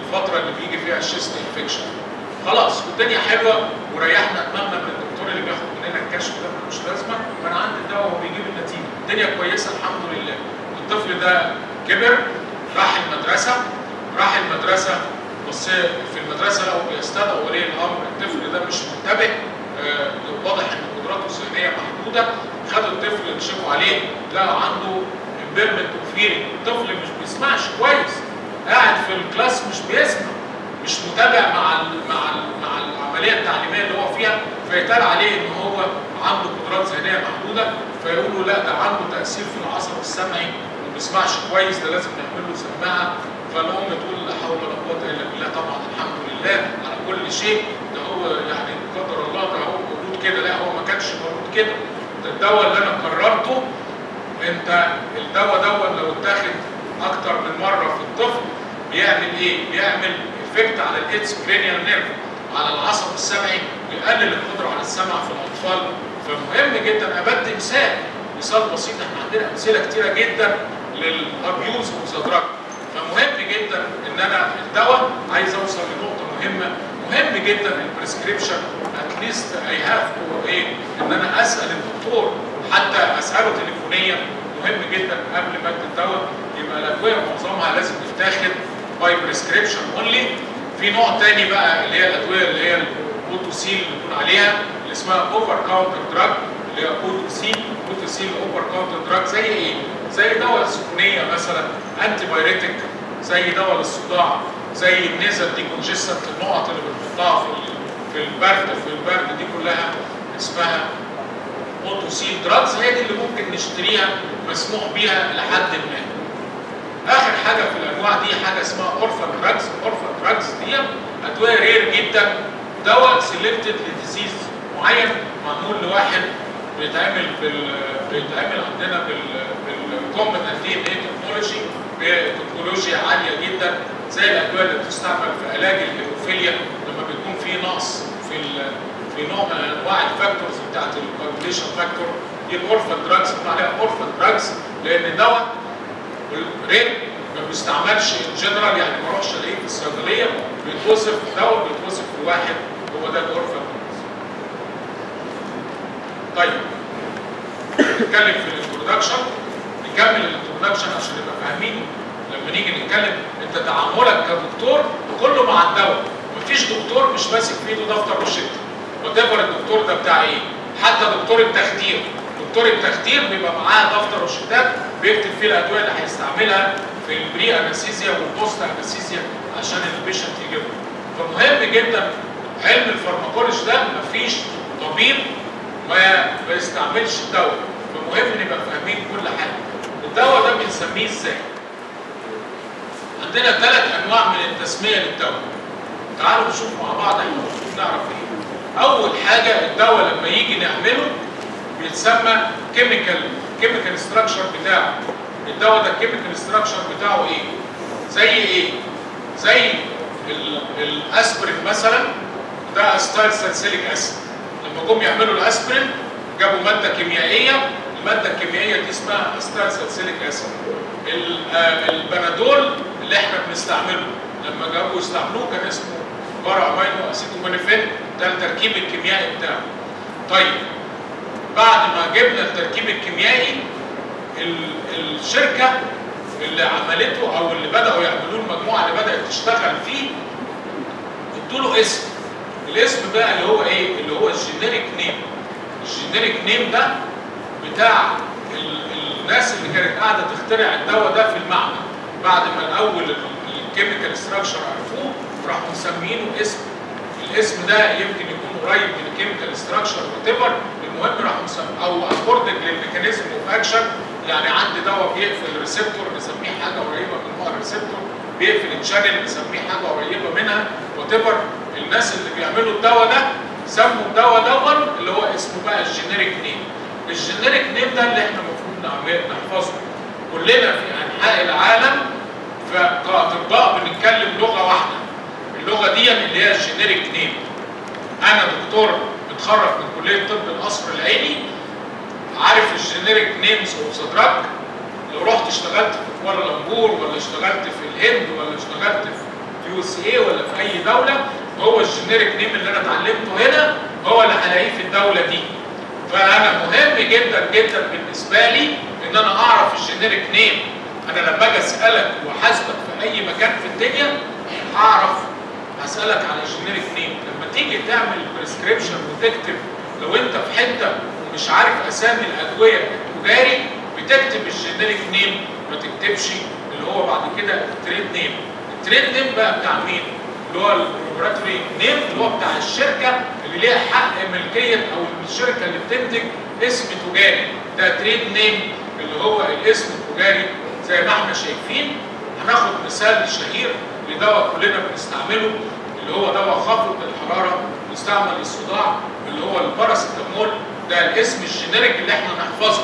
الفتره اللي بيجي فيها الشيست انفكشن خلاص والدنيا حلوه وريحنا دماغنا من الدكتور اللي بياخد مننا الكشف ده ملوش لازمه فانا عندي الدواء وبيجيب النتيجه الدنيا كويسه الحمد لله الطفل ده كبر راح المدرسه راح المدرسه بس في المدرسه لقوا بيستدعوا ولي الامر الطفل ده مش منتبه آه، واضح ان قدراته الذهنيه محدوده خدوا الطفل يكشفوا عليه لقوا عنده امبيرمنت اوف الطفل مش بيسمعش كويس قاعد في الكلاس مش بيسمع مش متابع مع ال مع ال مع العمليه التعليميه اللي هو فيها فيتقال عليه ان هو عنده قدرات ذهنيه محدوده فيقولوا لا ده عنده تاثير في العصب السمعي ما بيسمعش كويس ده لازم نعمل له سماعه فالام تقول لا حول ولا قوه الا بالله طبعا الحمد لله على كل شيء ده هو يعني قدر الله ده هو مولود كده لا هو ما كانش مولود كده ده الدواء اللي انا قررته انت الدواء دوت لو اتاخد اكتر من مره في الطفل بيعمل ايه؟ بيعمل افكت على الايدز كرينيال نيرف على العصب السمعي ويقلل القدره على السمع في الاطفال فمهم جدا ابدي مثال مثال بسيط احنا عندنا امثله كتيره جدا للابيوز اوف ذا دراج فمهم جدا ان انا الدواء عايز اوصل لنقطه مهمه مهم جدا البريسكريبشن اتليست اي هاف تو ايه ان انا اسال الدكتور حتى اساله تليفونيا مهم جدا قبل ما ادي الدواء يبقى الادويه معظمها لازم تتاخد باي بريسكريبشن اونلي في نوع تاني بقى اللي هي الادويه اللي هي الاوتوسيل اللي بنقول عليها اللي اسمها اوفر كاونتر دراج اللي هي اوتوسيل اوتوسيل اوفر كاونتر دراج زي ايه؟ زي دواء السخونيه مثلا انتي بايريتك زي دواء للصداع زي النيزل دي كونجستنت النقط اللي بنحطها في ال- في البرد في البرد دي كلها اسمها اوتوسيل دراجز هي دي اللي ممكن نشتريها مسموح بيها لحد ما اخر حاجه في الانواع دي حاجه اسمها اورفان دراجز اورفان دراجز دي ادويه رير جدا دواء سيلكتد لديزيز معين معمول لواحد بيتعمل بال بيتعمل عندنا بال بالكومبت دي ان اي تكنولوجي بتكنولوجيا عاليه جدا زي الادويه اللي بتستعمل في علاج الهيموفيليا لما بيكون في نقص في ال في نوع من انواع الفاكتورز بتاعت الكوagulation فاكتور دي الاورفان دراجز بنقول عليها اورفان دراجز لان دواء رير ما بيستعملش ان جنرال يعني ما اروحش الاقيه في الصيدليه بيتوصف دواء بيتوصف لواحد هو ده الاورفان دراجز. طيب نتكلم في الانترودكشن نكمل الانترودكشن عشان نبقى فاهمين لما نيجي نتكلم انت تعاملك كدكتور كله مع الدواء مفيش دكتور مش ماسك في ايده دفتر روشته وات الدكتور ده بتاع ايه حتى دكتور التخدير دكتور التخدير بيبقى معاه دفتر روشتات بيكتب فيه الادويه اللي هيستعملها في البري انستيزيا والبوست انستيزيا عشان البيشنت يجيبها فمهم جدا علم الفارماكولوجي ده مفيش طبيب ما ما يستعملش الدواء فمهم نبقى فاهمين كل حاجه الدواء ده بنسميه ازاي عندنا ثلاث انواع من التسميه للدواء تعالوا نشوف مع بعض احنا المفروض نعرف ايه اول حاجه الدواء لما يجي نعمله بيتسمى كيميكال كيميكال ستراكشر بتاعه الدواء ده الكيميكال ستراكشر بتاعه ايه زي ايه زي ال- الاسبرين مثلا ده استايل سالسيليك اسيد لما جم يعملوا الاسبرين جابوا ماده كيميائيه الماده الكيميائيه دي اسمها استايل سالسيليك اسيد ال- آه، البنادول اللي احنا بنستعمله لما جابوا يستعملوه كان اسمه بارا امينو اسيتومانيفين ده التركيب الكيميائي بتاعه طيب بعد ما جبنا التركيب الكيميائي ال- الشركه اللي عملته او اللي بداوا يعملوه المجموعه اللي بدات تشتغل فيه ادوا له اسم الاسم بقى اللي هو ايه اللي هو الجينيريك نيم الجينيريك نيم ده بتاع ال- الناس اللي كانت قاعده تخترع الدواء ده في المعمل بعد ما الاول الكيميكال ستراكشر عرفوه راحوا مسمينه اسم الاسم ده يمكن يكون قريب من الكيميكال ستراكشر وات المهم راحوا مسميه او اكوردنج للميكانيزم اوف اكشن يعني عندي دواء بيقفل ريسبتور نسميه حاجه قريبه من نوع الريسبتور بيقفل الشانل نسميه حاجه قريبه منها وات الناس اللي بيعملوا الدواء ده سموا الدواء دون اللي هو اسمه بقى الجينيريك نيم الجينيريك نيم ده اللي احنا المفروض نعمل- نحفظه كلنا في انحاء العالم فكاطباء بنتكلم لغه واحده اللغه دي اللي هي الجينيريك نيم انا دكتور متخرج من كليه طب القصر العيني عارف الجينيريك نيمز اوف ذا دراج لو رحت اشتغلت في كوالالمبور ولا اشتغلت في الهند ولا اشتغلت في في يو اس اي ولا في اي دوله هو الجينيريك نيم اللي انا اتعلمته هنا هو اللي هلاقيه في الدوله دي فانا مهم جدا جدا بالنسبه لي ان انا اعرف الجينيريك نيم انا لما اجي اسالك واحاسبك في اي مكان في الدنيا هعرف هسالك على الجينيريك نيم لما تيجي تعمل بريسكريبشن وتكتب لو انت في حته ومش عارف اسامي الادويه التجاري بتكتب الجينيريك نيم ما تكتبش اللي هو بعد كده التريد نيم التريد نيم بقى بتاع مين؟ اللي هو البروبراتوري نيم اللي هو بتاع الشركه اللي ليها حق ملكيه او الشركه اللي بتنتج اسم تجاري ده تريد نيم اللي هو الاسم التجاري زي ما احنا شايفين هناخد مثال شهير لدواء كلنا بنستعمله اللي هو دواء خفض الحراره بيستعمل للصداع اللي هو الباراسيتامول ده الاسم الجينيريك اللي احنا نحفظه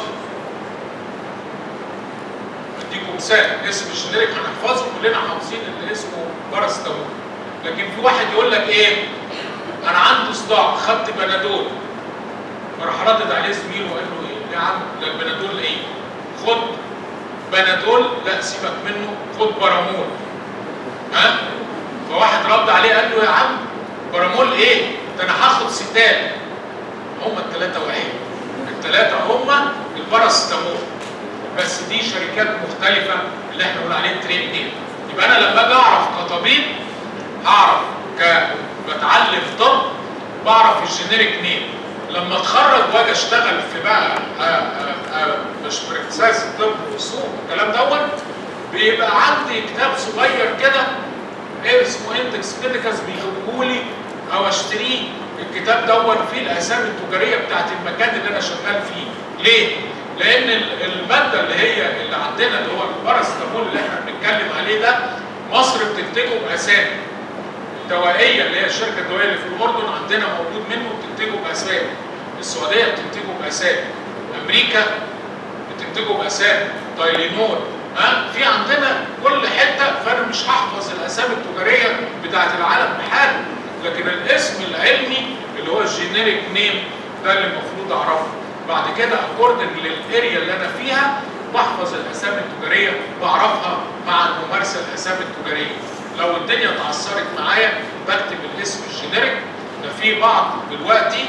اديكم مثال اسم الجينيريك هنحفظه كلنا حافظين اللي اسمه باراسيتامول لكن في واحد يقول لك ايه انا عندي صداع خدت بنادول فراح ردد عليه زميله وقال له ايه يا عم ده البنادول ايه خد بنادول لا سيبك منه خد برامول ها فواحد رد عليه قال له يا عم برامول ايه ده انا هاخد ستات هم الثلاثه واحد الثلاثه هم الباراسيتامول بس دي شركات مختلفه اللي احنا بنقول عليه تريد نيم يبقى انا لما اجي اعرف كطبيب هعرف ك بتعلم طب بعرف الجينيريك نيم لما اتخرج واجي اشتغل في بقى آآ آآ مش في اختصاص الطب والسوق والكلام دوت بيبقى عندي كتاب صغير كده ايه اسمه اندكس كلينيكالز بيجيبوه لي او اشتريه الكتاب دوت فيه الاسامي التجاريه بتاعت المكان اللي انا شغال فيه ليه؟ لان الماده اللي هي اللي عندنا اللي هو الباراسيتامول اللي احنا بنتكلم عليه ده مصر بتنتجه باسامي الدوائيه اللي هي الشركه الدوائيه اللي في الاردن عندنا موجود منه بتنتجه باسامي السعوديه بتنتجه باسامي امريكا بتنتجه باسامي تايلينور ها في عندنا كل حته فانا مش هحفظ الاسامي التجاريه بتاعت العالم بحاله لكن الاسم العلمي اللي هو الجينيريك نيم ده اللي المفروض اعرفه بعد كده اكوردنج للاريا اللي انا فيها بحفظ الاسامي التجاريه بعرفها مع الممارسه الاسامي التجاريه لو الدنيا اتعثرت معايا بكتب الاسم الجينيريك ده في بعض دلوقتي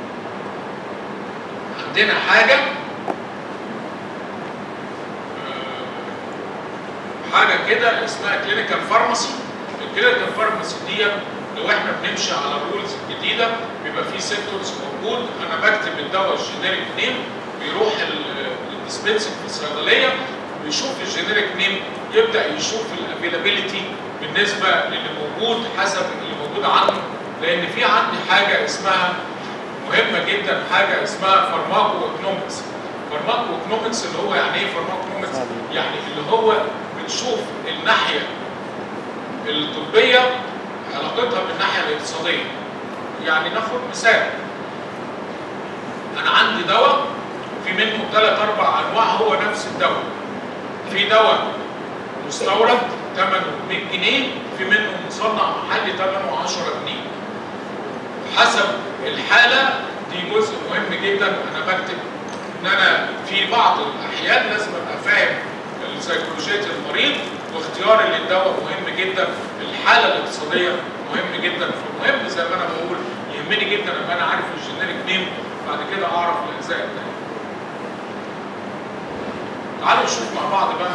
عندنا حاجه حاجه كده اسمها كلينيكال فارماسي الكلينيكال فارماسي دي لو احنا بنمشي على الرولز الجديده بيبقى في سيكتورز موجود انا بكتب الدواء الجينيريك نيم بيروح الديسبنسنج في الصيدليه بيشوف الجينيريك نيم يبدا يشوف الافيلابيلتي بالنسبه للي موجود حسب اللي موجود عنده لان في عندي حاجه اسمها مهمه جدا حاجه اسمها فارماكو اكنومكس فارماكو اكنومكس اللي هو يعني ايه فارماكو اكنومكس؟ يعني اللي هو بتشوف الناحيه الطبيه علاقتها بالناحيه الاقتصاديه يعني ناخد مثال انا عندي دواء في منه ثلاث اربع انواع هو نفس الدواء في دواء مستورد ثمنه 100 جنيه في منه مصنع محلي ثمنه 10 جنيه حسب الحاله دي جزء مهم جدا انا بكتب ان انا في بعض الاحيان لازم ابقى فاهم سيكولوجيه المريض واختياري للدواء مهم جدا الحاله الاقتصاديه مهم جدا فمهم زي ما انا بقول يهمني جدا ابقى انا عارف الجينيريك نيم بعد كده اعرف الاجزاء الثانيه تعالوا نشوف مع بعض بقى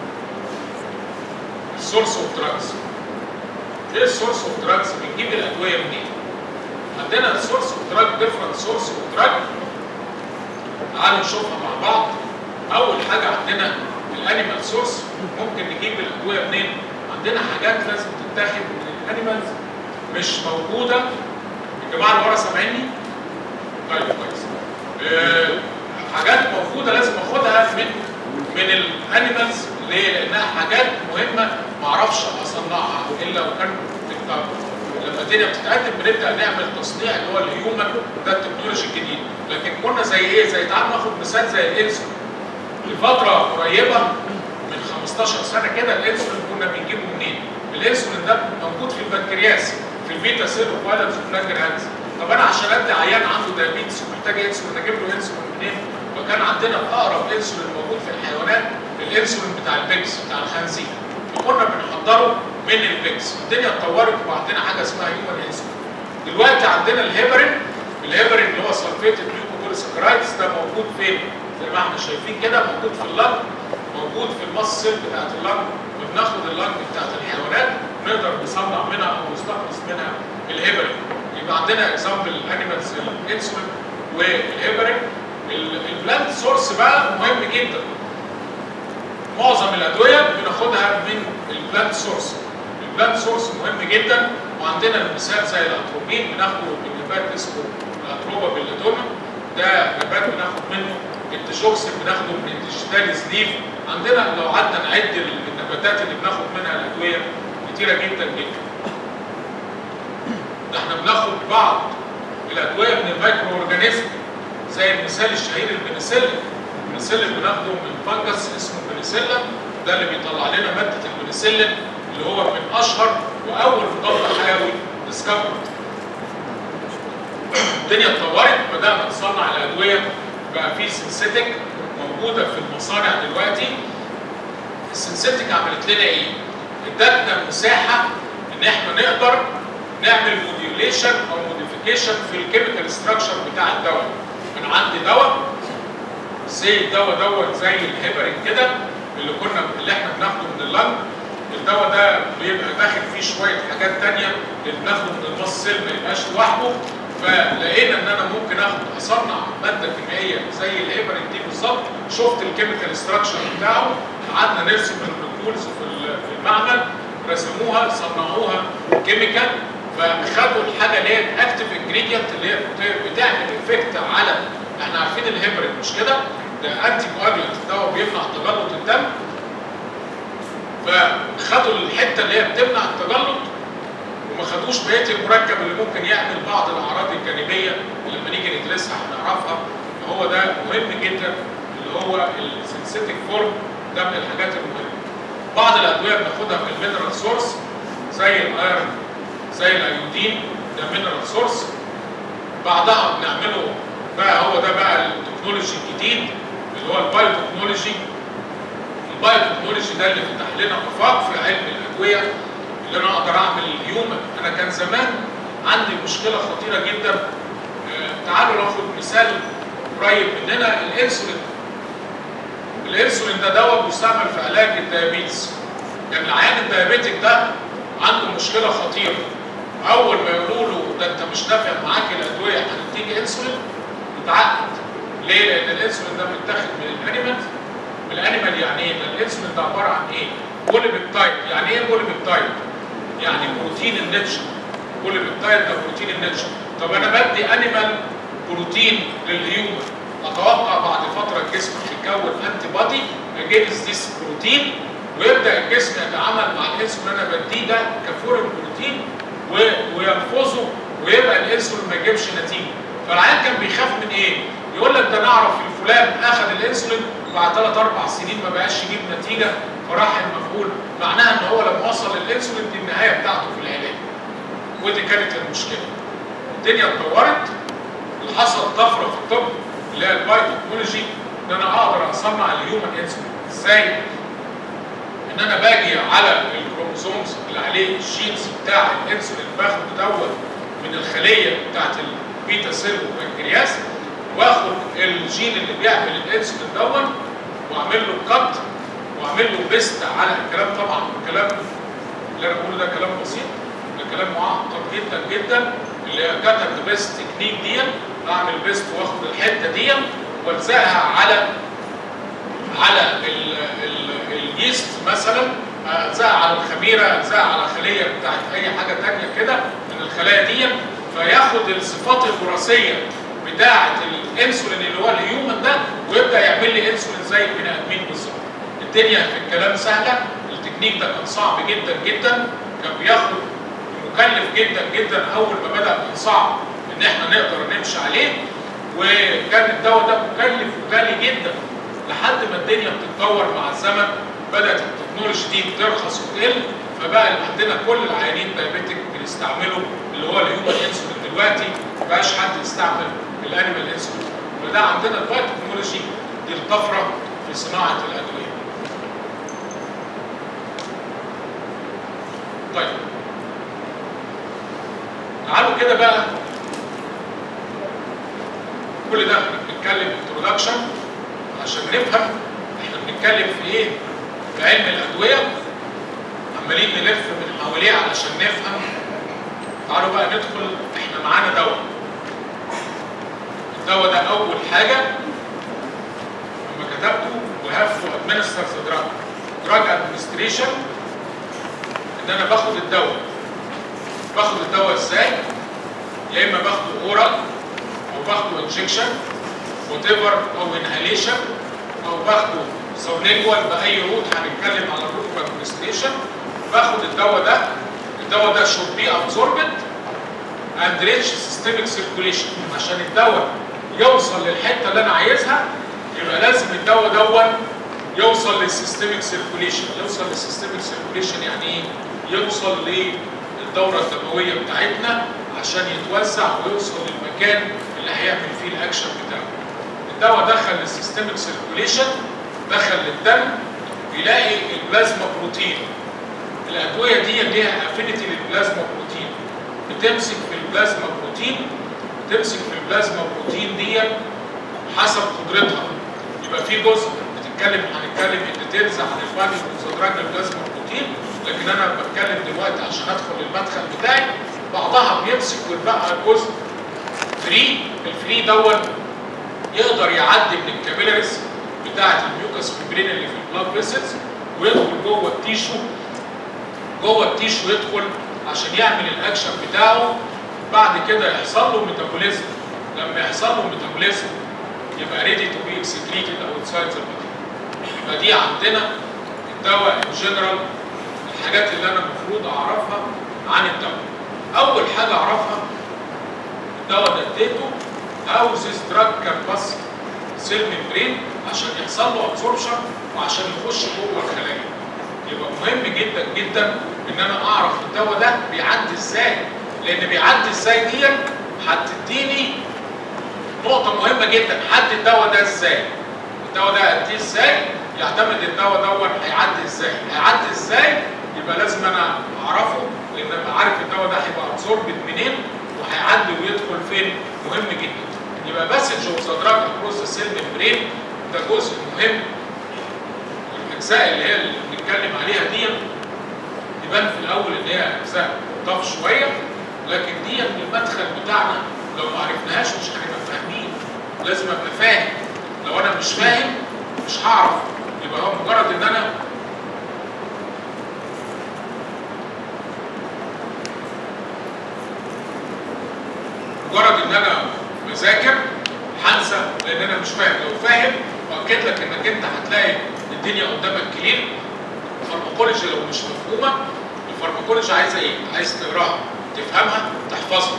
السورس اوف دراجز ايه السورس اوف دراجز بنجيب الادويه منين عندنا السورس اوف دراج ديفرنت سورس اوف دراج تعالوا نشوفها مع بعض اول حاجه عندنا الانيمال سورس ممكن نجيب الادويه منين عندنا حاجات لازم تتاخد من الانيمالز مش موجوده الجماعه اللي ورا سامعيني طيب كويس أه حاجات موجوده لازم اخدها من من الانيمالز ليه؟ لانها حاجات مهمه ما اعرفش اصنعها الا وكان لما الدنيا بتتقدم بنبدا نعمل تصنيع اللي هو الهيومن ده التكنولوجي الجديد لكن كنا زي ايه؟ زي تعال ناخد مثال زي الانسولين لفتره قريبه من 15 سنه كده الانسولين كنا بنجيبه منين؟ الانسولين ده موجود في البنكرياس في البيتا سيل وفايلنس وفلانجرهانز طب انا عشان ادي عيان عنده دايابيتس ومحتاج انسولين اجيب له انسولين منين؟ وكان عندنا اقرب انسولين موجود في الحيوانات الانسولين بتاع البيكس بتاع الخنزير فكنا بنحضره من البيكس اورجانيزم الدنيا اتطورت وبقى عندنا حاجه اسمها هيومن انسولين دلوقتي عندنا الهيبرين الهيبرين اللي هو سلفيتد جلوكوبوليساكرايدز ده موجود فين؟ زي ما احنا شايفين كده موجود في اللنج موجود في المصل بتاعت اللنج وبناخد اللنج بتاعت الحيوانات ونقدر نصنع منها او نستخلص منها الهيبرين يبقى عندنا اكزامبل انيمالز الانسولين والهيبرين البلانت سورس بقى مهم جدا معظم الادويه بناخدها من البلانت سورس البلانت سورس مهم جدا وعندنا مثال زي الاتروبين بناخده من نبات اسمه الاتروبا بيلاتونا ده نبات بناخد منه التشوكسين بناخده من الديجيتاليز ليف عندنا لو قعدنا نعد النباتات اللي بناخد منها الادويه كتيره جدا جدا ده احنا بناخد بعض الادويه من المايكرو اورجانيزم زي المثال الشهير البنسلين البنسلين بناخده من فنجس اسمه بنسيلا ده اللي بيطلع لنا ماده البنسلين اللي هو من اشهر واول مضاد حيوي ديسكفرد الدنيا اتطورت بدانا نصنع الادويه بقى في سنسيتك موجوده في المصانع دلوقتي السنسيتك عملت لنا ايه؟ ادتنا مساحه ان احنا نقدر نعمل موديوليشن او موديفيكيشن في الكيميكال ستراكشر بتاع الدواء انا عندي دواء زي الدواء دوت زي الهيبرين كده اللي كنا اللي احنا بناخده من اللنج الدواء ده بيبقى داخل فيه شويه حاجات تانية اللي بناخده من المصل ما يبقاش لوحده فلقينا ان انا ممكن اخد اصنع ماده كيميائيه زي الهيبرين دي بالظبط شفت الكيميكال ستراكشر بتاعه قعدنا نرسم المولكيولز في في المعمل رسموها صنعوها كيميكال فخدوا الحاجه اللي هي اكتف انجريدينت اللي هي بتعمل افكت على احنا عارفين الهيبرين مش كده؟ ده انتي كواجلنت دواء بيمنع تجلط الدم فخدوا الحته اللي هي بتمنع التجلط وما خدوش بقيه المركب اللي ممكن يعمل بعض الاعراض الجانبيه اللي لما نيجي ندرسها هنعرفها فهو ده مهم جدا اللي هو السنسيتيك فورم ده من الحاجات المهمه. بعض الادويه بناخدها من المينرال سورس زي الايرون زي الايودين ده مينرال سورس بعدها بنعمله بقى هو ده بقى التكنولوجي الجديد اللي هو البايو تكنولوجي البايو تكنولوجي ده اللي فتح لنا افاق في علم الادويه اللي انا اقدر اعمل الهيومن انا كان زمان عندي مشكله خطيره جدا آه تعالوا ناخد مثال قريب مننا الانسولين الانسولين ده دواء بيستعمل في علاج الديابيتس يعني العيان الديابيتك ده عنده مشكله خطيره اول ما يقولوا له ده انت مش نافع معاك الادويه هنديك انسولين يتعقد ليه؟ لان الانسولين ده متاخد من الانيمال من الانيمال يعني ايه؟ ده الانسولين ده عباره عن ايه؟ بولي بيبتايد يعني ايه بولي بيبتايد؟ يعني بروتين النتشر بولي بيبتايد ده بروتين النتشر طب انا بدي انيمال بروتين للهيومن اتوقع بعد فتره الجسم هيكون انتي بادي اجينست ذيس بروتين ويبدا الجسم يتعامل مع الانسولين اللي انا بديه ده كفورين بروتين وينفذه ويبقى الانسولين ما يجيبش نتيجه فالعيان كان بيخاف من ايه؟ يقول لك ده نعرف الفلان اخذ الانسولين وبعد ثلاث اربع سنين ما بقاش يجيب نتيجه فراح المفعول معناها ان هو لما وصل للانسولين دي النهايه بتاعته في العلاج ودي كانت المشكله الدنيا اتطورت اللي حصل طفره في الطب اللي هي البايو تكنولوجي ان انا اقدر اصنع الهيومن انسولين ازاي؟ ان انا باجي على الكروموسومز اللي عليه الجينز بتاع الانسولين باخد دوت من الخليه بتاعت البيتا سيل والبنكرياس واخد الجين اللي بيعمل الانسولين دوت واعمل له كت واعمل له بيست على الكلام طبعا الكلام اللي انا بقوله ده كلام بسيط ده كلام معقد جدا جدا اللي هي كتب بيست تكنيك دي اعمل بيست واخد الحته دي والزقها على على ال ال اليست مثلا الزقها على الخميره الزقها على خليه بتاعت اي حاجه ثانيه كده من الخلايا دي فياخد الصفات الوراثيه بتاعه الانسولين اللي هو الهيومن ده ويبدا يعمل لي انسولين زي البني ادمين بالظبط. الدنيا في الكلام سهله التكنيك ده كان صعب جدا جدا كان بياخد مكلف جدا جدا اول ما بدا كان صعب ان احنا نقدر نمشي عليه وكان الدواء ده مكلف وغالي جدا لحد ما الدنيا بتتطور مع الزمن بدات التكنولوجي دي ترخص وتقل فبقى عندنا كل العيانين دايبيتك بنستعمله اللي هو الهيومن انسولين دلوقتي ما بقاش حد يستعمل الانيمال انسولين فده عندنا البايو تكنولوجي دي الطفره في صناعه الادويه طيب تعالوا كده بقى كل ده احنا بنتكلم انترودكشن عشان نفهم احنا بنتكلم في ايه في علم الادويه عمالين نلف من حواليه علشان نفهم تعالوا بقى ندخل احنا معانا دواء الدواء ده اول حاجه لما كتبته we have to administer the drug drug administration ان انا باخد الدواء باخد الدواء ازاي يا اما باخده اورال او باخده انجكشن وات ايفر او انهاليشن او باخده سونيجوال باي روت هنتكلم على الروت اوف ادمنستريشن باخد الدواء ده الدواء ده should be absorbed and reach systemic circulation عشان الدواء يوصل للحته اللي انا عايزها يبقى لازم الدواء دون يوصل للسيستميك سيركوليشن يوصل للسيستميك سيركوليشن يعني ايه يوصل للدوره الدمويه بتاعتنا عشان يتوزع ويوصل للمكان اللي هيعمل فيه الاكشن بتاعه الدواء دخل للسيستميك سيركوليشن دخل للدم يلاقي البلازما بروتين الادويه دي ليها افينيتي للبلازما بروتين بتمسك في البلازما بروتين تمسك في البلازما بروتين دي حسب قدرتها يبقى في جزء بتتكلم هنتكلم الديتيلز عن الفاليو كونسنتراج البلازما بروتين لكن انا بتكلم دلوقتي عشان ادخل المدخل بتاعي بعضها بيمسك ويتبقى جزء فري الفري دون يقدر يعدي من الكابيلاريز بتاعه الميوكس فيبرين اللي في البلاد فيسلز ويدخل جوه التيشو جوه التيشو يدخل عشان يعمل الاكشن بتاعه بعد كده يحصل له ميتابوليزم لما يحصل له ميتابوليزم يبقى ريدي تو بي اكسكريتد اوتسايد ذا بودي يبقى دي عندنا الدواء ان جنرال الحاجات اللي انا المفروض اعرفها عن الدواء اول حاجه اعرفها الدواء ده اديته هاو ذيس دراج كان باس سيل ميمبرين عشان يحصل له ابسوربشن وعشان يخش جوه الخلايا يبقى مهم جدا جدا ان انا اعرف الدواء ده بيعدي ازاي لان بيعدي ازاي دي هتديني نقطه مهمه جدا حد الدواء ده ازاي الدواء ده اديه ازاي يعتمد الدواء دون هيعدي ازاي هيعدي ازاي يبقى لازم انا اعرفه لان ابقى عارف الدواء ده هيبقى ابسوربد منين وهيعدي ويدخل فين مهم جدا يبقى باسج اوف ذا دراج اكروس ذا سيل ميمبرين ده جزء مهم والاجزاء اللي هي اللي بنتكلم عليها دي يبان في الاول ان هي اجزاء طف شويه لكن دي من المدخل بتاعنا لو ما عرفناهاش مش هنبقى فاهمين لازم ابقى فاهم لو انا مش فاهم مش هعرف يبقى هو مجرد ان انا مجرد ان انا بذاكر هنسى لان انا مش فاهم لو فاهم واكد لك انك انت هتلاقي الدنيا قدامك كلير الفارماكولوجي لو مش مفهومه الفارماكولوجي عايزه ايه؟ عايز تقراها تفهمها تحفظها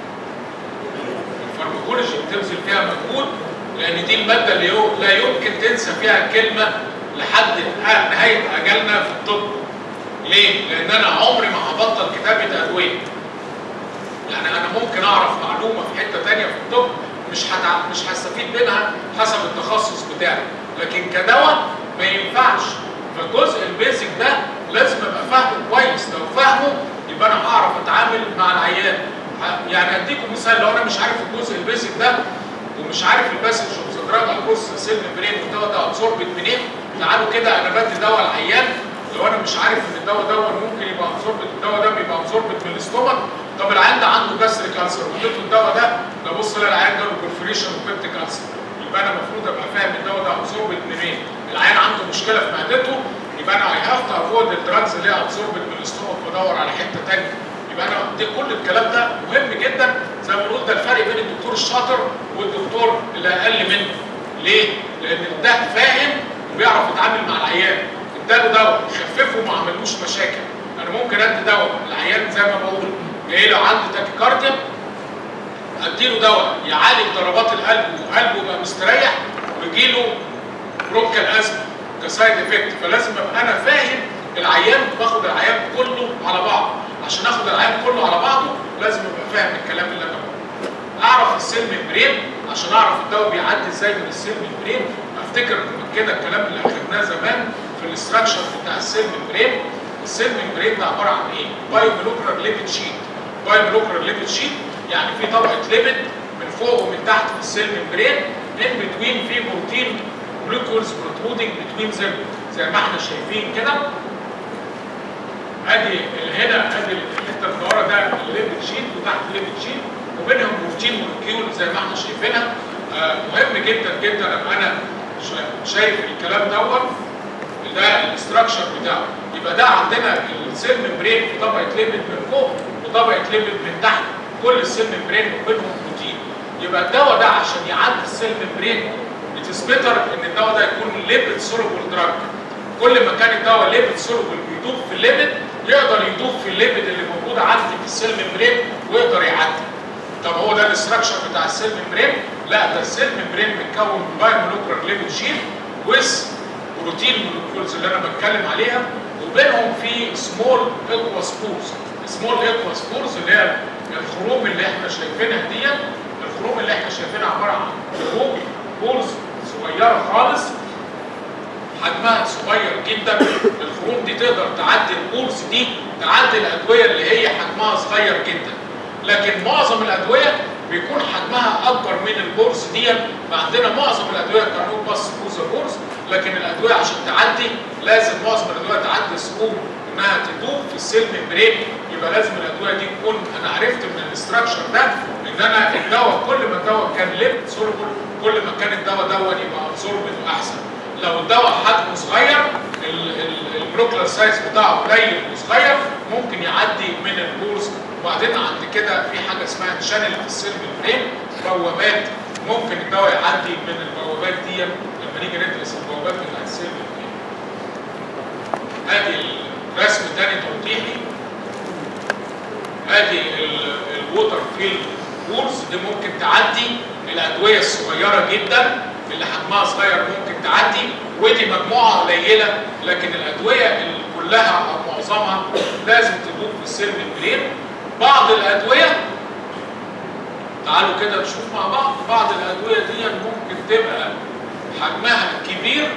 الفارماكولوجي بتبذل فيها مجهود لان دي الماده اللي يو لا يمكن تنسى فيها كلمه لحد نهايه اجلنا في الطب ليه؟ لان انا عمري ما هبطل كتابه ادويه يعني انا ممكن اعرف معلومه في حته ثانيه في الطب مش هتع... مش هستفيد منها حسب التخصص بتاعي لكن كدواء ما ينفعش فالجزء البيزك ده لازم ابقى فاهمه كويس لو فاهمه يبقى انا هعرف اتعامل مع العيان يعني اديكم مثال لو انا مش عارف الجزء البيزك ده ومش عارف الباسج اوف ذا دراج اكروس سيل برين والدواء ده ابسوربت منين تعالوا كده انا بدي دواء العيان لو انا مش عارف ان الدواء ده ممكن يبقى ابسوربت الدواء ده بيبقى ابسوربت من الاستومك طب العيان ده عنده جسر كانسر واديته الدواء ده ده بص لا العيان جاله برفوريشن وبيبت كانسر يبقى انا المفروض ابقى فاهم الدواء ده ابسوربت منين العيان عنده مشكله في معدته يبقى انا اي هاف تو افويد الدراجز اللي هي ابسوربت من الاستومك وادور على حته ثانيه يبقى انا دي كل الكلام ده مهم جدا زي ما بنقول ده الفرق بين الدكتور الشاطر والدكتور اللي اقل منه ليه؟ لان ده فاهم وبيعرف يتعامل مع العيان اداله دواء يخففه وما عملوش مشاكل انا ممكن ادي دواء العيان زي ما بقول جاي له عنده تاكيكارديا اديله دواء يعالج ضربات القلب وقلبه يبقى مستريح ويجي له برونكال ازمه كسايد افكت فلازم ابقى انا فاهم العيان باخد العيان كله على بعضه عشان اخد العيان كله على بعضه لازم ابقى فاهم الكلام اللي انا بقوله اعرف السيل ميمبرين عشان اعرف الدواء بيعدي ازاي من السيل ميمبرين افتكر كده الكلام اللي اخدناه زمان في الاستراكشر بتاع السيل ميمبرين السيل ممبرين ده عباره عن ايه؟ بايو مولوكولار ليبيد شيت بايو مولوكولار ليبيد شيت يعني في طبقه ليبيد من فوق ومن تحت في السيل ممبرين ان بتوين في بروتين جلوكوز بروترودنج بتوين زي زي ما احنا شايفين كده ادي هنا ادي الحته من ورا ده الليبيد شيت وتحت الليبيد شيت وبينهم بروتين مولكيول زي ما احنا شايفينها آه مهم جدا جدا ابقى انا شايف الكلام دوت ده الاستراكشر بتاعه يبقى ده عندنا السيل ممبرين في طبقه ليبيد من فوق وطبقه ليبيد من تحت كل السيل ممبرين وبينهم بروتين يبقى الدواء ده عشان يعدي السيل ممبرين بتثبتر ان الدواء ده يكون ليبيد سولوبل دراج كل ما كان الدواء ليبيد سولوبل بيدوب في الليبيد يقدر يدوب في الليبيد اللي موجود عندي في السيل ممبرين ويقدر يعدي طب هو ده الاستراكشر بتاع السيل ممبرين لا ده السيل ممبرين متكون من باي مولوكولار ليبيد شيت ويز بروتين مولكيولز اللي انا بتكلم عليها وبينهم في سمول اكوا سبورز سمول اكوا سبورز اللي هي الخروم اللي احنا شايفينها دي الخروم اللي احنا شايفينها عباره عن خروم بورز صغيره خالص حجمها صغير جدا الخروم دي تقدر تعدي البورز دي تعدي الادويه اللي هي حجمها صغير جدا لكن معظم الادويه بيكون حجمها اكبر من البورز دي عندنا معظم الادويه كانوا بس بوز بورز لكن الادويه عشان تعدي لازم معظم الادويه تعدي سكوب انها تدوب في السيل ممبرين يبقى لازم الادويه دي تكون انا عرفت من الاستراكشر ده ان انا الدواء كل ما الدواء كان ليبت سولوبل كل ما كان الدواء دون يبقى ابزوربد احسن لو الدواء حجمه صغير المولكيولار سايز بتاعه قليل وصغير ممكن يعدي من البورز وبعدين عند كده في حاجه اسمها شانل في السيل ممبرين بوابات ممكن الدواء يعدي من البوابات دي لما نيجي ندرس البوابات بتاعت السيل ممبرين ادي الرسم الثاني توضيحي ادي الووتر فيل بورز دي ممكن تعدي الادويه الصغيره جدا اللي حجمها صغير ممكن تعدي ودي مجموعه قليله لكن الادويه اللي كلها او معظمها لازم تدوب في السيل ممبرين بعض الادويه تعالوا كده نشوف مع بعض بعض الادويه دي ممكن تبقى حجمها كبير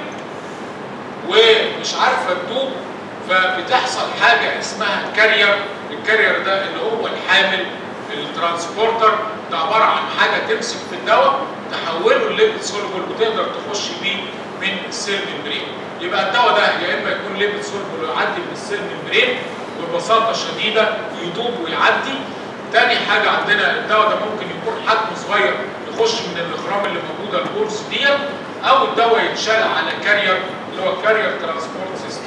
ومش عارفه تدوب فبتحصل حاجه اسمها كارير الكارير ده اللي هو الحامل الترانسبورتر ده عباره عن حاجه تمسك في الدواء تحوله لليبيد سولوبل وتقدر تخش بيه من السيل ممبرين يبقى الدواء ده يا اما يكون ليبيد سولوبل ويعدي من السيل ممبرين ببساطه شديده يدوب ويعدي تاني حاجه عندنا الدواء ده ممكن يكون حجمه صغير يخش من الاخرام اللي موجوده البورس دي او الدواء يتشال على كارير اللي هو كارير ترانسبورت سيستم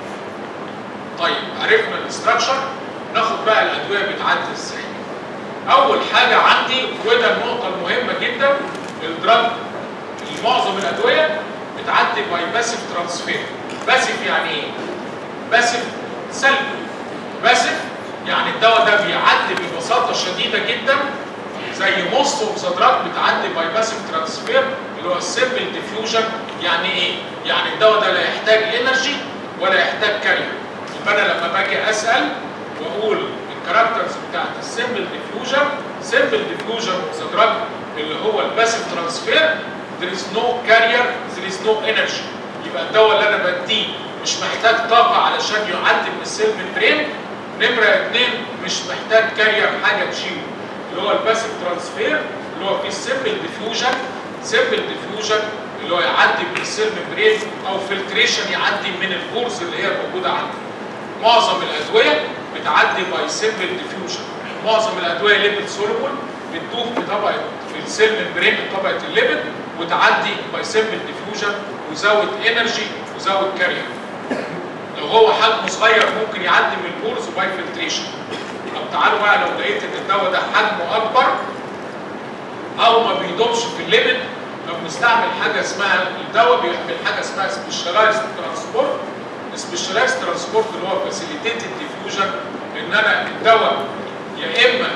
طيب عرفنا الاستراكشر ناخد بقى الادويه بتعدي ازاي اول حاجه عندي وده النقطه المهمه جدا الدراج معظم الادويه بتعدي باي باسيف ترانسفير باسيف يعني ايه باسيف سلبي باسيف يعني الدواء ده بيعدي ببساطه شديده جدا زي موست اوف ذا دراج بتعدي باي باسيف ترانسفير اللي هو السيمبل ديفيوجن يعني ايه يعني الدواء ده لا يحتاج انرجي ولا يحتاج كارير يبقى انا لما باجي اسال واقول الكاركترز بتاعت السيمبل ديفيوجن سيمبل ديفيوجن اوف ذا دراج اللي هو الباسيف ترانسفير there is no carrier there is no energy يبقى الدواء اللي انا بديه مش محتاج طاقه علشان يعدي من السيل ممبرين نمره اثنين مش محتاج كارير حاجه تشيله اللي هو الباسيف ترانسفير اللي هو فيه السيمبل ديفيوجن سيمبل ديفيوجن اللي هو يعدي من السيل ممبرين او فلتريشن يعدي من البورز اللي هي موجوده عندي معظم الادويه بتعدي باي سيمبل ديفيوجن معظم الادويه ليبيد سولوبل بتدوب في طبقه في السيل ممبرين طبقه الليبيد وتعدي باي سيمبل ديفيوجن وزود انرجي وزود كارير لو هو حجمه صغير ممكن يعدي من البورز باي فلتريشن طب تعالوا بقى لو لقيت ان الدواء ده حجمه اكبر او ما بيدوبش في الليبيد فبنستعمل حاجه اسمها الدواء بيعمل حاجه اسمها سبيشالايز ترانسبورت سبيشالايز ترانسبورت اللي هو فاسيليتيتد ديفيوجن ان انا الدواء يا اما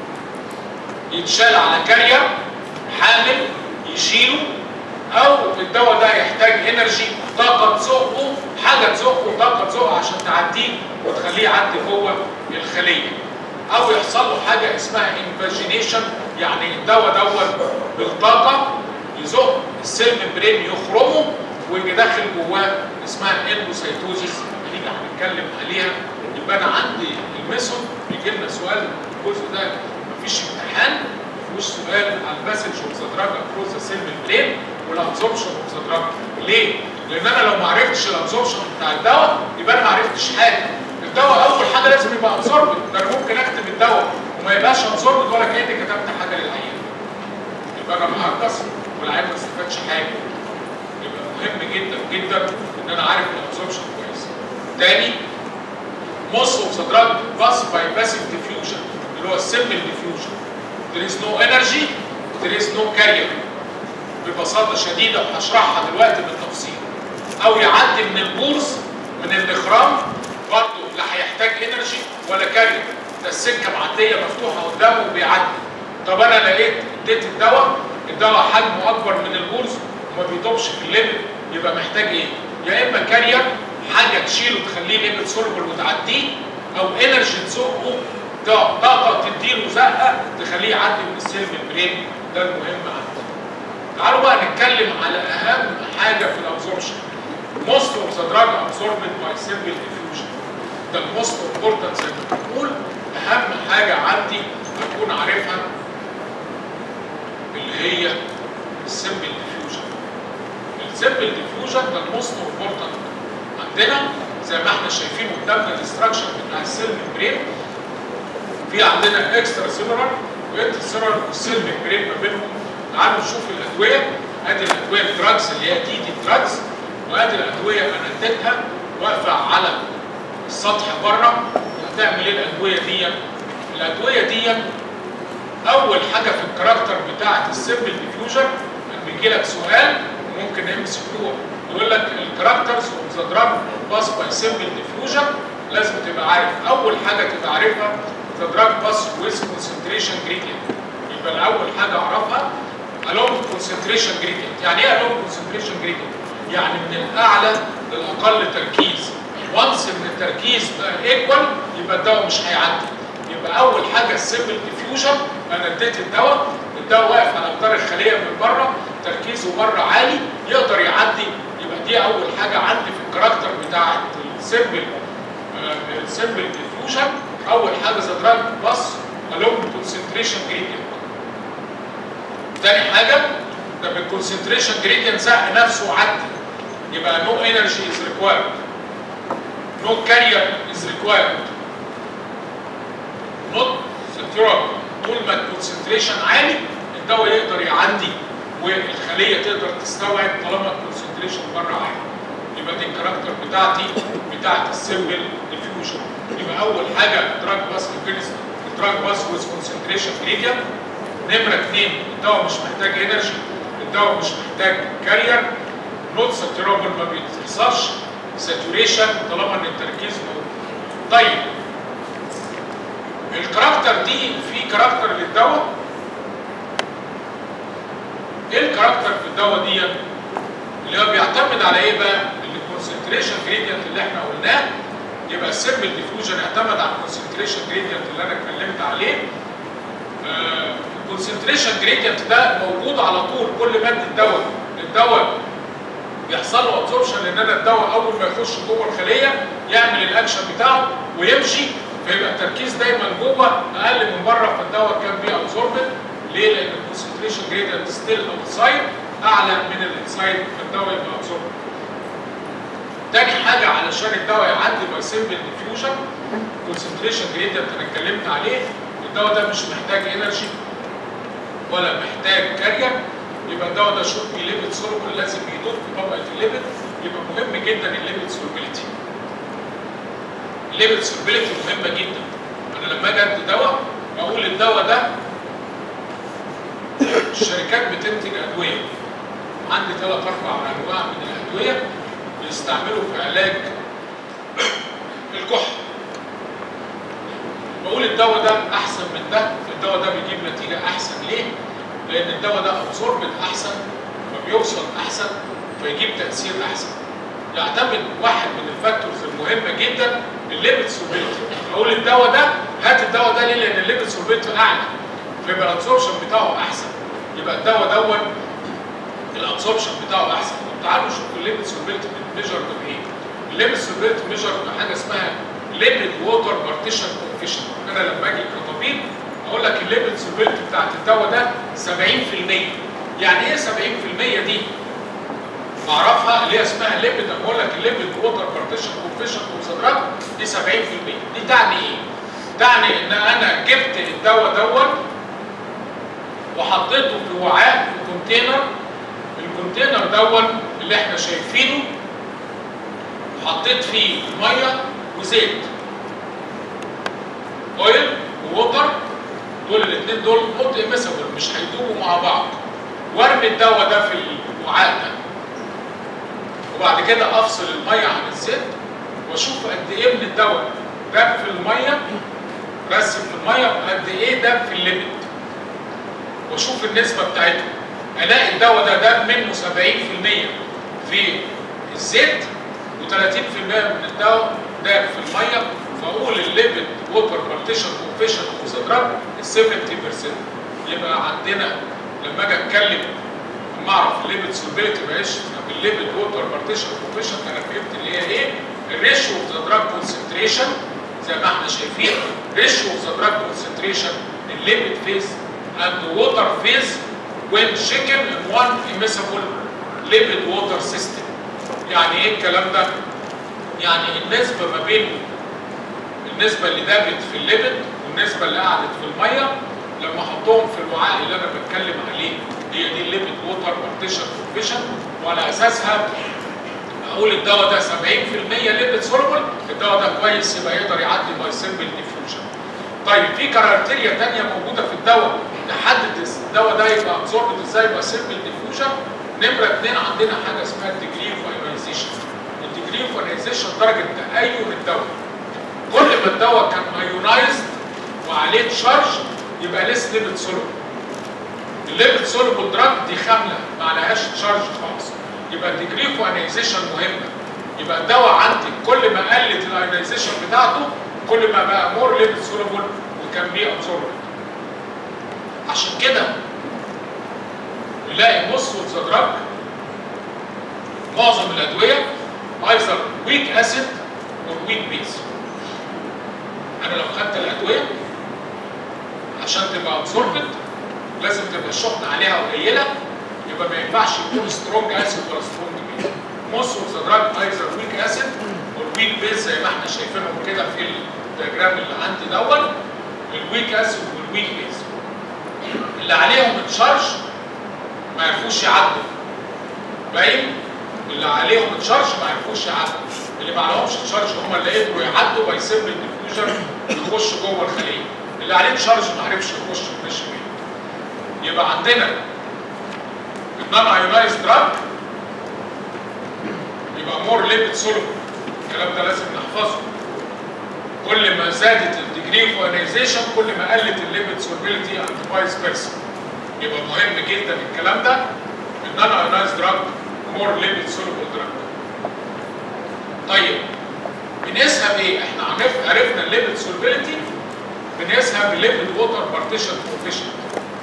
يتشال على كارير حامل يشيله او الدواء ده يحتاج انرجي طاقه تزقه حاجه تزقه طاقه تزقه عشان تعديه وتخليه يعدي جوه الخليه او يحصل له حاجه اسمها انفاجينيشن يعني الدواء دوت بالطاقه يزق السيل ممبرين يخرمه ويجي داخل جواه اسمها اندوسيتوزيس هنيجي هنتكلم عليها يبقى انا عندي الميثود بيجي لنا سؤال الجزء ده مفيش امتحان مفيهوش سؤال على الباسج اوف ذا دراج اكروس ذا سيل ممبرين والابزوربشن اوف ذا دراج ليه؟ لان انا لو ما عرفتش الابزوربشن بتاع الدواء يبقى انا ما عرفتش حاجه الدواء اول حاجه لازم يبقى ابزوربد ده انا ممكن اكتب الدواء وما يبقاش ابزوربد ولا كاني كتبت حاجه للعيان يبقى انا مهجص والعيان ما استفادش حاجه يبقى مهم جدا جدا ان انا عارف الابزوربشن كويس تاني most of the drug pass by passive diffusion اللي هو السيمبل diffusion there is no energy there is no carrier ببساطة شديدة وهشرحها دلوقتي بالتفصيل أو يعدي من البورز من الإخرام برضه لا هيحتاج انرجي ولا كارير ده السكة معدية مفتوحة قدامه وبيعدي طب أنا لقيت اديت الدواء الدواء حجمه أكبر من البورز وما بيدوبش في الليمت يبقى محتاج إيه؟ يا إما كارير حاجة تشيله تخليه ليمت سولبل وتعديه أو انرجي تزقه طاقة تديله زقة تخليه يعدي من السيل ممبرين ده المهم عندي تعالوا بقى نتكلم على اهم حاجه في الابزوربشن most of the drug absorbed by simple diffusion ده الموست امبورتنت زي ما بنقول اهم حاجه عندي اكون عارفها اللي هي السمبل ديفيوجن السمبل ديفيوجن ده الموست امبورتنت عندنا زي ما احنا شايفين قدامنا الاستراكشر بتاع السيل ممبرين في عندنا اكسترا سيلولار وانتر سيلولار والسيل ممبرين ما بينهم تعالوا نشوف الادويه ادي الادويه الدراجز اللي هي دي دي دراجز وادي الادويه انا اديتها واقفه على السطح بره هتعمل ايه الادويه دي؟ الادويه دي اول حاجه في الكاركتر بتاعه السمبل ديفيوجن بيجي لك سؤال ممكن ام سي كيو يقول لك الكاركترز اوف ذا دراج باس باي سمبل ديفيوجن لازم تبقى عارف اول حاجه تبقى عارفها ذا دراج باس ويز كونسنتريشن جريدينت يبقى الاول حاجه اعرفها along concentration gradient يعني ايه along concentration gradient يعني من الاعلى للاقل تركيز وانس ان التركيز بقى ايكوال يبقى الدواء مش هيعدي يبقى اول حاجه السيمبل ديفيوجن انا اديت الدواء الدواء واقف على جدار الخليه من بره تركيزه بره عالي يقدر يعدي يبقى دي اول حاجه عندي في الكاركتر بتاع السيمبل السيمبل ديفيوجن اول حاجه ذا دراج باس along concentration gradient تاني حاجة ده بالكونسنتريشن جريدينت زق نفسه وعدي يبقى نو انرجي از ريكوايرد نو كارير از ريكوايرد نوت ساتيورابل طول ما الكونسنتريشن عالي الدواء يقدر يعدي والخليه تقدر تستوعب طالما الكونسنتريشن بره عالي يبقى دي الكاركتر بتاعتي بتاعت السيمبل ديفيوجن يبقى اول حاجه دراج باس ميكانيزم دراج باس ويز كونسنتريشن جريدينت نمرة اثنين الدواء مش محتاج انرجي الدواء مش محتاج كارير نوت ساتيرابل ما بيتحصلش ساتوريشن طالما ان التركيز موجود طيب الكاركتر دي في كاركتر للدواء ايه الكاركتر في الدواء دي اللي هو بيعتمد على ايه بقى الكونسنتريشن جريدينت اللي احنا قلناه يبقى السيمبل ديفيوجن اعتمد على الكونسنتريشن جريدينت اللي انا اتكلمت عليه الكونسنتريشن جريدينت ده موجود على طول كل ما ادي الدواء الدواء بيحصل له ابزوربشن لان انا الدواء اول ما يخش جوه الخليه يعمل الاكشن بتاعه ويمشي فيبقى التركيز دايما جوه اقل من بره فالدواء كان بي ابزوربد ليه؟ لان الكونسنتريشن جريدينت ستيل اوتسايد اعلى من الانسايد فالدواء يبقى ابزوربد. تاني حاجه علشان الدواء يعدي باي سيمبل ديفيوجن كونسنتريشن جريدينت انا اتكلمت عليه الدواء ده مش محتاج انرجي ولا محتاج كارير يبقى الدواء ده شوت بي ليبيد سولوبل لازم يدوب في طبقه الليبيد يبقى مهم جدا الليبيد سولوبيليتي الليبيد سولوبيليتي مهمه جدا انا لما اجي ادي دواء بقول الدواء ده الشركات بتنتج ادويه عندي ثلاث اربع انواع من الادويه بيستعملوا في علاج الكحه بقول الدواء ده احسن من ده الدواء ده بيجيب نتيجه احسن ليه؟ لان الدواء ده ابسوربت احسن فبيوصل احسن فيجيب تاثير احسن يعتمد واحد من الفاكتورز المهمه جدا الليبيد سولبيلتي اقول الدواء ده هات الدواء ده ليه؟ لان الليبيد سولبيلتي اعلى فيبقى الابسوربشن بتاعه احسن يبقى الدواء دون الابسوربشن بتاعه احسن طب تعالوا نشوف الليبيد سولبيلتي بتميجر بايه؟ الليمت سولبيلتي ميجر بحاجه اسمها ليميت ووتر بارتيشن كوفيشنت انا لما اجي كطبيب اقول لك الليميت سولبيلتي بتاعت الدواء ده 70% يعني ايه 70% دي؟ بعرفها اللي هي اسمها ليميت لما اقول لك الليميت ووتر بارتيشن كوفيشنت اوف دي 70% دي تعني ايه؟ تعني ان انا جبت الدواء دوت وحطيته في وعاء في كونتينر الكونتينر دوت اللي احنا شايفينه حطيت فيه ميه وزيت اويل ووتر دول الاثنين دول نوت امسبل مش هيدوبوا مع بعض وارمي الدواء ده في الوعاء ده وبعد كده افصل الميه عن الزيت واشوف قد ايه من الدواء داب في الميه رسم في الميه وقد ايه داب في الليمت واشوف النسبه بتاعته الاقي الدواء ده داب منه 70% في الزيت و30% من الدواء داب في الميه فاقول الليبت ووتر بارتيشن كوفيشن اوف ذا دراج 70% يبقى عندنا لما اجي اتكلم لما اعرف الليبت سولبيلتي معلش بالليبت ووتر بارتيشن كوفيشن انا فهمت اللي هي ايه الريشيو اوف ذا دراج كونسنتريشن زي ما احنا شايفين ريشيو اوف ذا دراج كونسنتريشن الليبت فيز and water phase when shaken in one immiscible lipid water system يعني ايه الكلام ده؟ يعني النسبة ما بين النسبة اللي دابت في الليبد والنسبة اللي قعدت في المية لما احطهم في الوعاء اللي انا بتكلم عليه هي دي الليبد ووتر بارتيشن كوفيشن وعلى اساسها اقول الدواء ده 70% ليبد سولوبل الدواء ده كويس يبقى يقدر يعدي باي سيمبل ديفيوجن طيب في كرايتيريا ثانيه موجوده في الدواء تحدد الدواء ده يبقى ابزوربد ازاي باي سيمبل ديفيوجن نمره اثنين عندنا حاجه اسمها الديجري اوف ايونايزيشن الديجري اوف ايونايزيشن درجه تأين الدواء كل ما الدواء كان ايونايزد وعليه تشارج يبقى ليس ليبد سولوبل الليبد سولوبل دراج دي خامله ما عليهاش تشارج خالص يبقى الديجري اوف ايونايزيشن مهمه يبقى الدواء عندي كل ما قلت الايونايزيشن بتاعته كل ما بقى مور ليبد سولوبل وكان بي ابزوربد عشان كده نلاقي موست اوف ذا دراج معظم الادويه ايزر ويك اسيد اور ويك بيز انا لو خدت الادويه عشان تبقى ابزوربد لازم تبقى الشحنه عليها قليله يبقى ما ينفعش يكون سترونج اسيد ولا سترونج بيز موست اوف ذا دراج ايزر ويك اسيد اور ويك بيز زي ما احنا شايفينهم كده في الدياجرام اللي عندي دوت الويك اسيد والويك بيز اللي عليهم تشارج ما يعرفوش يعدوا باين اللي عليهم تشارج ما يعرفوش يعدوا اللي ما عليهمش تشارج هم اللي قدروا يعدوا باي سيمبل ديفيوجن يخش جوه الخليه اللي عليه تشارج ما عرفش يخش مش بيه يبقى عندنا النون ايونايز دراج يبقى مور ليبيد سولوبل الكلام ده لازم نحفظه كل ما زادت الديجري اوف ايونايزيشن كل ما قلت الليبيد سولبيليتي اند فايس بيرسون يبقى مهم جدا الكلام ده النون ايونايز دراج مور ليبيد سولوبل دراج طيب بنقيسها بايه؟ احنا عرف عرفنا الليبيد سولبيليتي بنقيسها بالليبيد ووتر بارتيشن كوفيشنت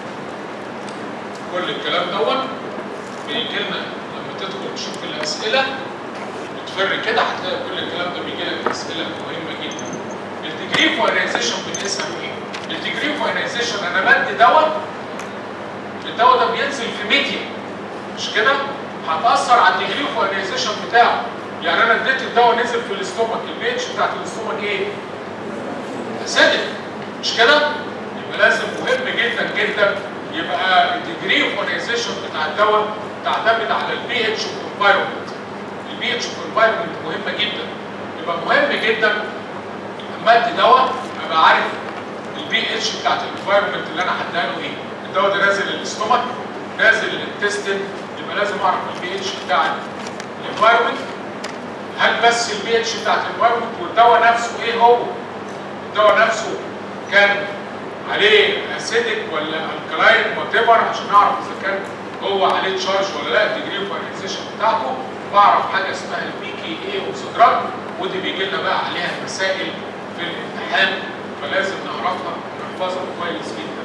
كل الكلام دوت بيجي لنا لما تدخل تشوف الاسئله وتفر كده هتلاقي كل الكلام ده بيجي لك اسئله مهمه جدا الديجري فاينايزيشن بنقيسها بايه؟ الديجري فاينايزيشن انا بدي دواء الدواء ده بينزل في ميديا مش كده؟ هتاثر على الديجري فاينايزيشن بتاعه يعني انا اديت الدواء نزل في الاستومك البي اتش بتاعت الاستومك ايه؟ اسيدك مش كده؟ يبقى لازم مهم جدا جدا يبقى الديجري اوف اورجانيزيشن بتاع الدواء تعتمد على البي اتش انفايرمنت البي اتش انفايرمنت مهمه جدا يبقى مهم جدا لما ادي دواء ابقى عارف البي اتش بتاعت الانفايرمنت اللي انا هديها له ايه الدواء ده نازل الاستومك نازل الانتستين يبقى لازم اعرف البي اتش بتاع الانفايرمنت هل بس البي اتش بتاعت الانفايرمنت والدواء نفسه ايه هو الدواء نفسه كان عليه اسيدك ولا الكلاين وات ايفر عشان اعرف اذا كان هو عليه تشارج ولا لا الديجري اوف اورجانيزيشن بتاعته بعرف حاجه اسمها البي كي اي اوف دراج ودي بيجي لنا بقى عليها مسائل في الامتحان فلازم نعرفها ونحفظها كويس جدا.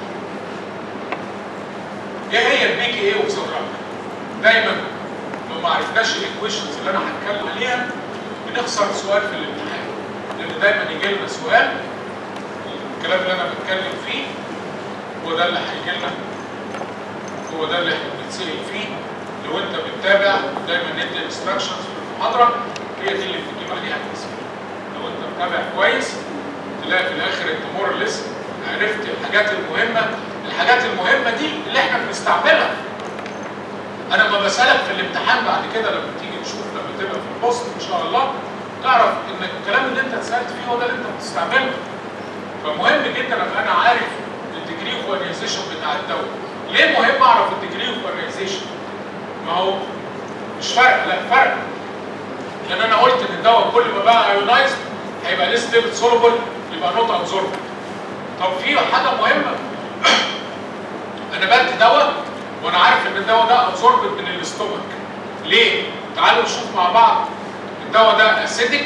ايه هي البي كي اي اوف دراج؟ دايما لو ما عرفناش الايكويشنز اللي انا هتكلم عليها بنخسر سؤال في الامتحان لان دايما يجي لنا سؤال الكلام اللي انا بتكلم فيه هو ده اللي هيجي لنا هو ده اللي احنا بنتسال فيه لو انت بتتابع دايما ندي انستراكشنز في المحاضره هي دي اللي بتجيب عليها الاسئله لو انت متابع كويس تلاقي في الاخر انت مور لسه عرفت الحاجات المهمه الحاجات المهمه دي اللي احنا بنستعملها انا لما بسالك في الامتحان بعد كده لما تيجي تشوف لما تبقى في البوست ان شاء الله تعرف ان الكلام اللي انت اتسالت فيه هو ده اللي انت بتستعمله فمهم جدا ابقى انا عارف الديجري اوف اورجانيزيشن بتاع الدواء ليه مهم اعرف الديجري اوف اورجانيزيشن ما هو مش فرق لا فرق لان انا قلت ان الدواء كل ما بقى ايونايزد هيبقى ليس ستيبل سولوبل يبقى نوت ابزورب طب في حاجه مهمه انا بدي دواء وانا عارف ان الدواء ده ابزورب من الاستومك ليه؟ تعالوا نشوف مع بعض الدواء ده اسيدك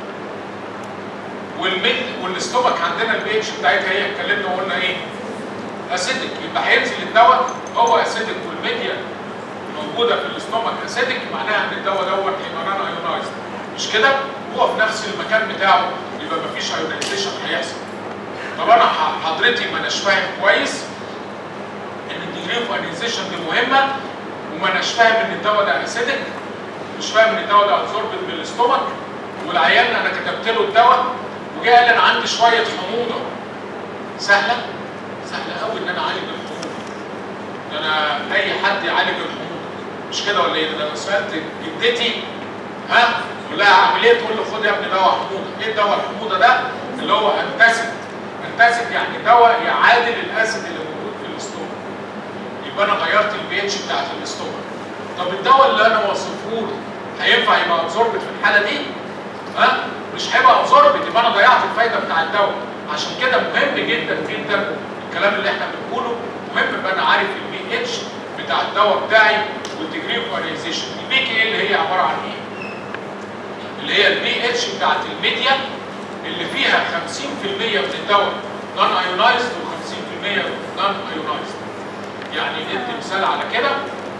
والميد والاستومك عندنا البي اتش بتاعتها هي اتكلمنا وقلنا ايه؟ اسيدك يبقى هينزل الدواء هو اسيدك والميديا موجوده في الاستومك اسيدك معناها ان الدواء دوت هيبقى نان ايونايزد مش كده؟ هو في نفس المكان بتاعه يبقى مفيش ايونايزيشن هيحصل طب انا حضرتي ما اناش فاهم كويس ان الديجري اوف ايونايزيشن دي مهمه وما اناش فاهم ان الدواء ده اسيدك مش فاهم ان الدواء ده ابزوربد من الاستومك والعيان انا كتبت له الدواء وجاء قال لي انا عندي شويه حموضه سهله سهله قوي ان انا اعالج الحموضه ده انا اي حد يعالج الحموضه مش كده ولا ايه ده انا سالت جدتي ها قول لها اعمل ايه تقول له خد يا ابني دواء حموضه ايه الدواء الحموضه ده اللي هو انتاسيد انتاسيد يعني دواء يعادل الاسيد اللي موجود في الاستومك يبقى انا غيرت البي اتش بتاعت الاستومك طب الدواء اللي انا وصفه له هينفع يبقى ابزوربت في الحاله دي ها مش هيبقى ابزوربت يبقى انا ضيعت الفايده بتاع الدواء عشان كده مهم جدا جدا الكلام اللي احنا بنقوله مهم ابقى انا عارف البي اتش بتاع الدواء بتاعي والديجري اوف اوريزيشن البي كي اللي هي عباره عن ايه؟ اللي هي البي اتش بتاعت الميديا اللي فيها 50% من الدواء نون ايونايزد و50% نون ايونايزد يعني ندي مثال على كده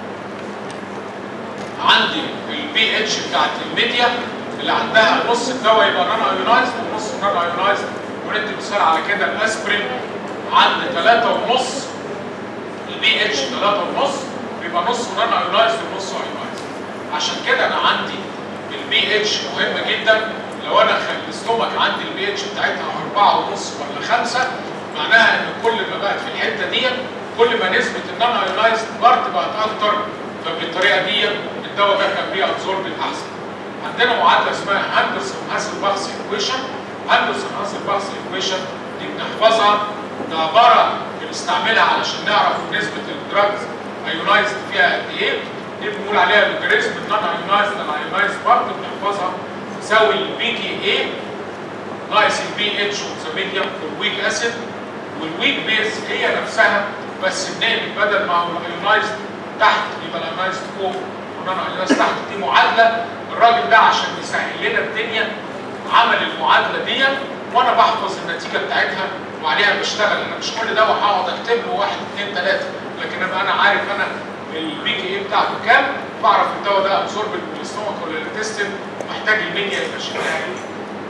عندي البي اتش بتاعت الميديا اللي عندها نص الدواء يبقى نون ايونايزد ونص نون ايونايزد وندي مثال على كده الاسبرين عند 3 ونص البي اتش 3 ونص بيبقى نص نون ايونايزد ونص ايونايزد عشان كده انا عندي البي اتش مهمه جدا لو انا الاستومك عندي البي اتش بتاعتها 4 ونص ولا 5 معناها ان كل ما بقت في الحته دي كل ما نسبه النون ايونايزد بارت بقت اكتر فبالطريقه دي الدواء ده كان بيه ابزورب احسن. عندنا معادله اسمها هاندرسون هاسل باكس ايكويشن هاندرسون هاسل باكس ايكويشن دي بنحفظها ده عباره بنستعملها علشان نعرف نسبه الدراجز ايونايزد فيها قد ايه دي بنقول عليها الجريزم النون ايونايزد الايونايزد بارت بنحفظها تساوي البي كي اي ناقص البي اتش ذا ميديوم والويك اسيد والويك بيز هي نفسها بس بنقلب بدل ما هو الايونايزد تحت يبقى الايونايزد فوق والنون ايونايزد تحت دي معادله الراجل ده عشان يسهل لنا الدنيا عمل المعادله دي وانا بحفظ النتيجه بتاعتها وعليها بشتغل انا مش كل ده وهقعد اكتب له واحد اثنين ثلاثه لكن ابقى انا عارف انا البي كي اي بتاعته كام بعرف الدواء ده ابسورب من الاستومك ولا الانتستين محتاج الميديا يبقى شكلها ايه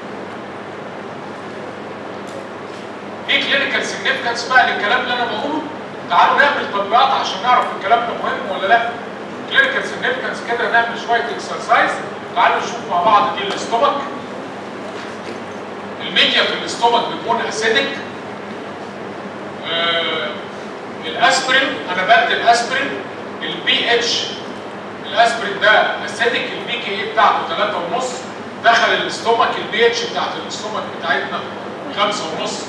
ايه كلينيكال سيجنيفيكانس بقى للكلام اللي انا بقوله تعالوا نعمل تطبيقات عشان نعرف الكلام ده مهم ولا لا كلينيكال سيجنيفيكانس كده نعمل شويه اكسرسايز تعالوا نشوف مع بعض دي الاستومك الميديا في الاستومك بتكون اسيدك آه الاسبرين انا بدي الاسبرين البي اتش الاسبرين ده اسيدك البي كي اي بتاعته 3 ونص دخل الاستومك البي اتش بتاعت الاستومك بتاعتنا 5 ونص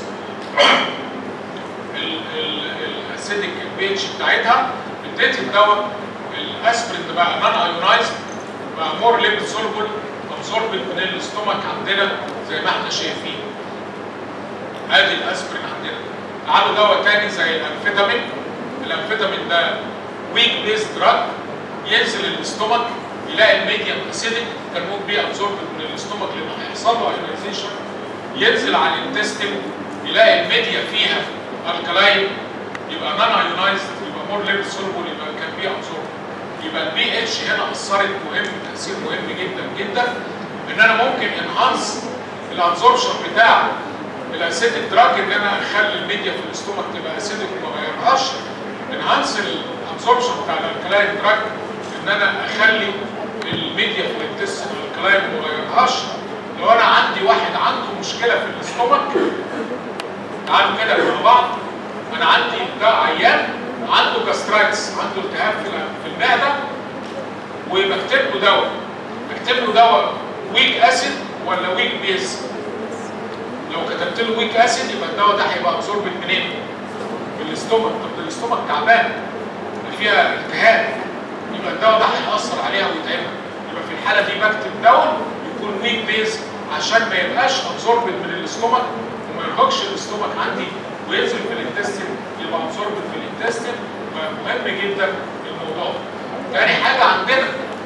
الاسيدك البي اتش بتاعتها اديت الدواء الاسبرين ده بقى نون ايونايزد بقى مور ليبيد سولبل ابزوربد من الاستومك عندنا زي ما احنا شايفين ادي الاسبرين عندنا تعالوا دواء تاني زي الانفيتامين الانفيتامين ده ويك بيس دراج ينزل الاستومك يلاقي الميديم اسيدك كان ممكن بيه ابزورب من الاستومك لما هيحصل له ايونيزيشن ينزل على الانتستين يلاقي الميديا فيها الكلاين يبقى نون ايونايزد يبقى مور ليبل سولبل يبقى كان بيه ابزورب يبقى البي اتش هنا اثرت مهم تاثير مهم جدا جدا ان انا ممكن انهانس الابزوربشن بتاع الاسيتيك دراج ان انا اخلي الميديا في الاستومك تبقى اسيتيك وما اغيرهاش انهانس الابزوربشن بتاع الالكلاين دراج ان انا اخلي الميديا في الانتستين الكلاين وما اغيرهاش لو انا عندي واحد عنده مشكله في الاستومك تعالوا كده مع بعض انا عندي ده عيان عنده جاسترايتس عنده التهاب في في المعده وبكتب له دواء بكتب له دواء ويك اسيد ولا ويك بيز لو كتبت له ويك اسيد يبقى الدواء ده هيبقى ابسوربت منين؟ من الاستومك طب ده الاستومك تعبان فيها التهاب يبقى الدواء ده هيأثر عليها ويتعبها يبقى في الحاله دي بكتب دواء يكون ويك بيز عشان ما يبقاش ابسوربت من الاستومك وما يرهقش الاستومك عندي وينزل في الانتستين يبقى ابسوربت في الانتستين فمهم جدا الموضوع ده. تاني حاجه عندنا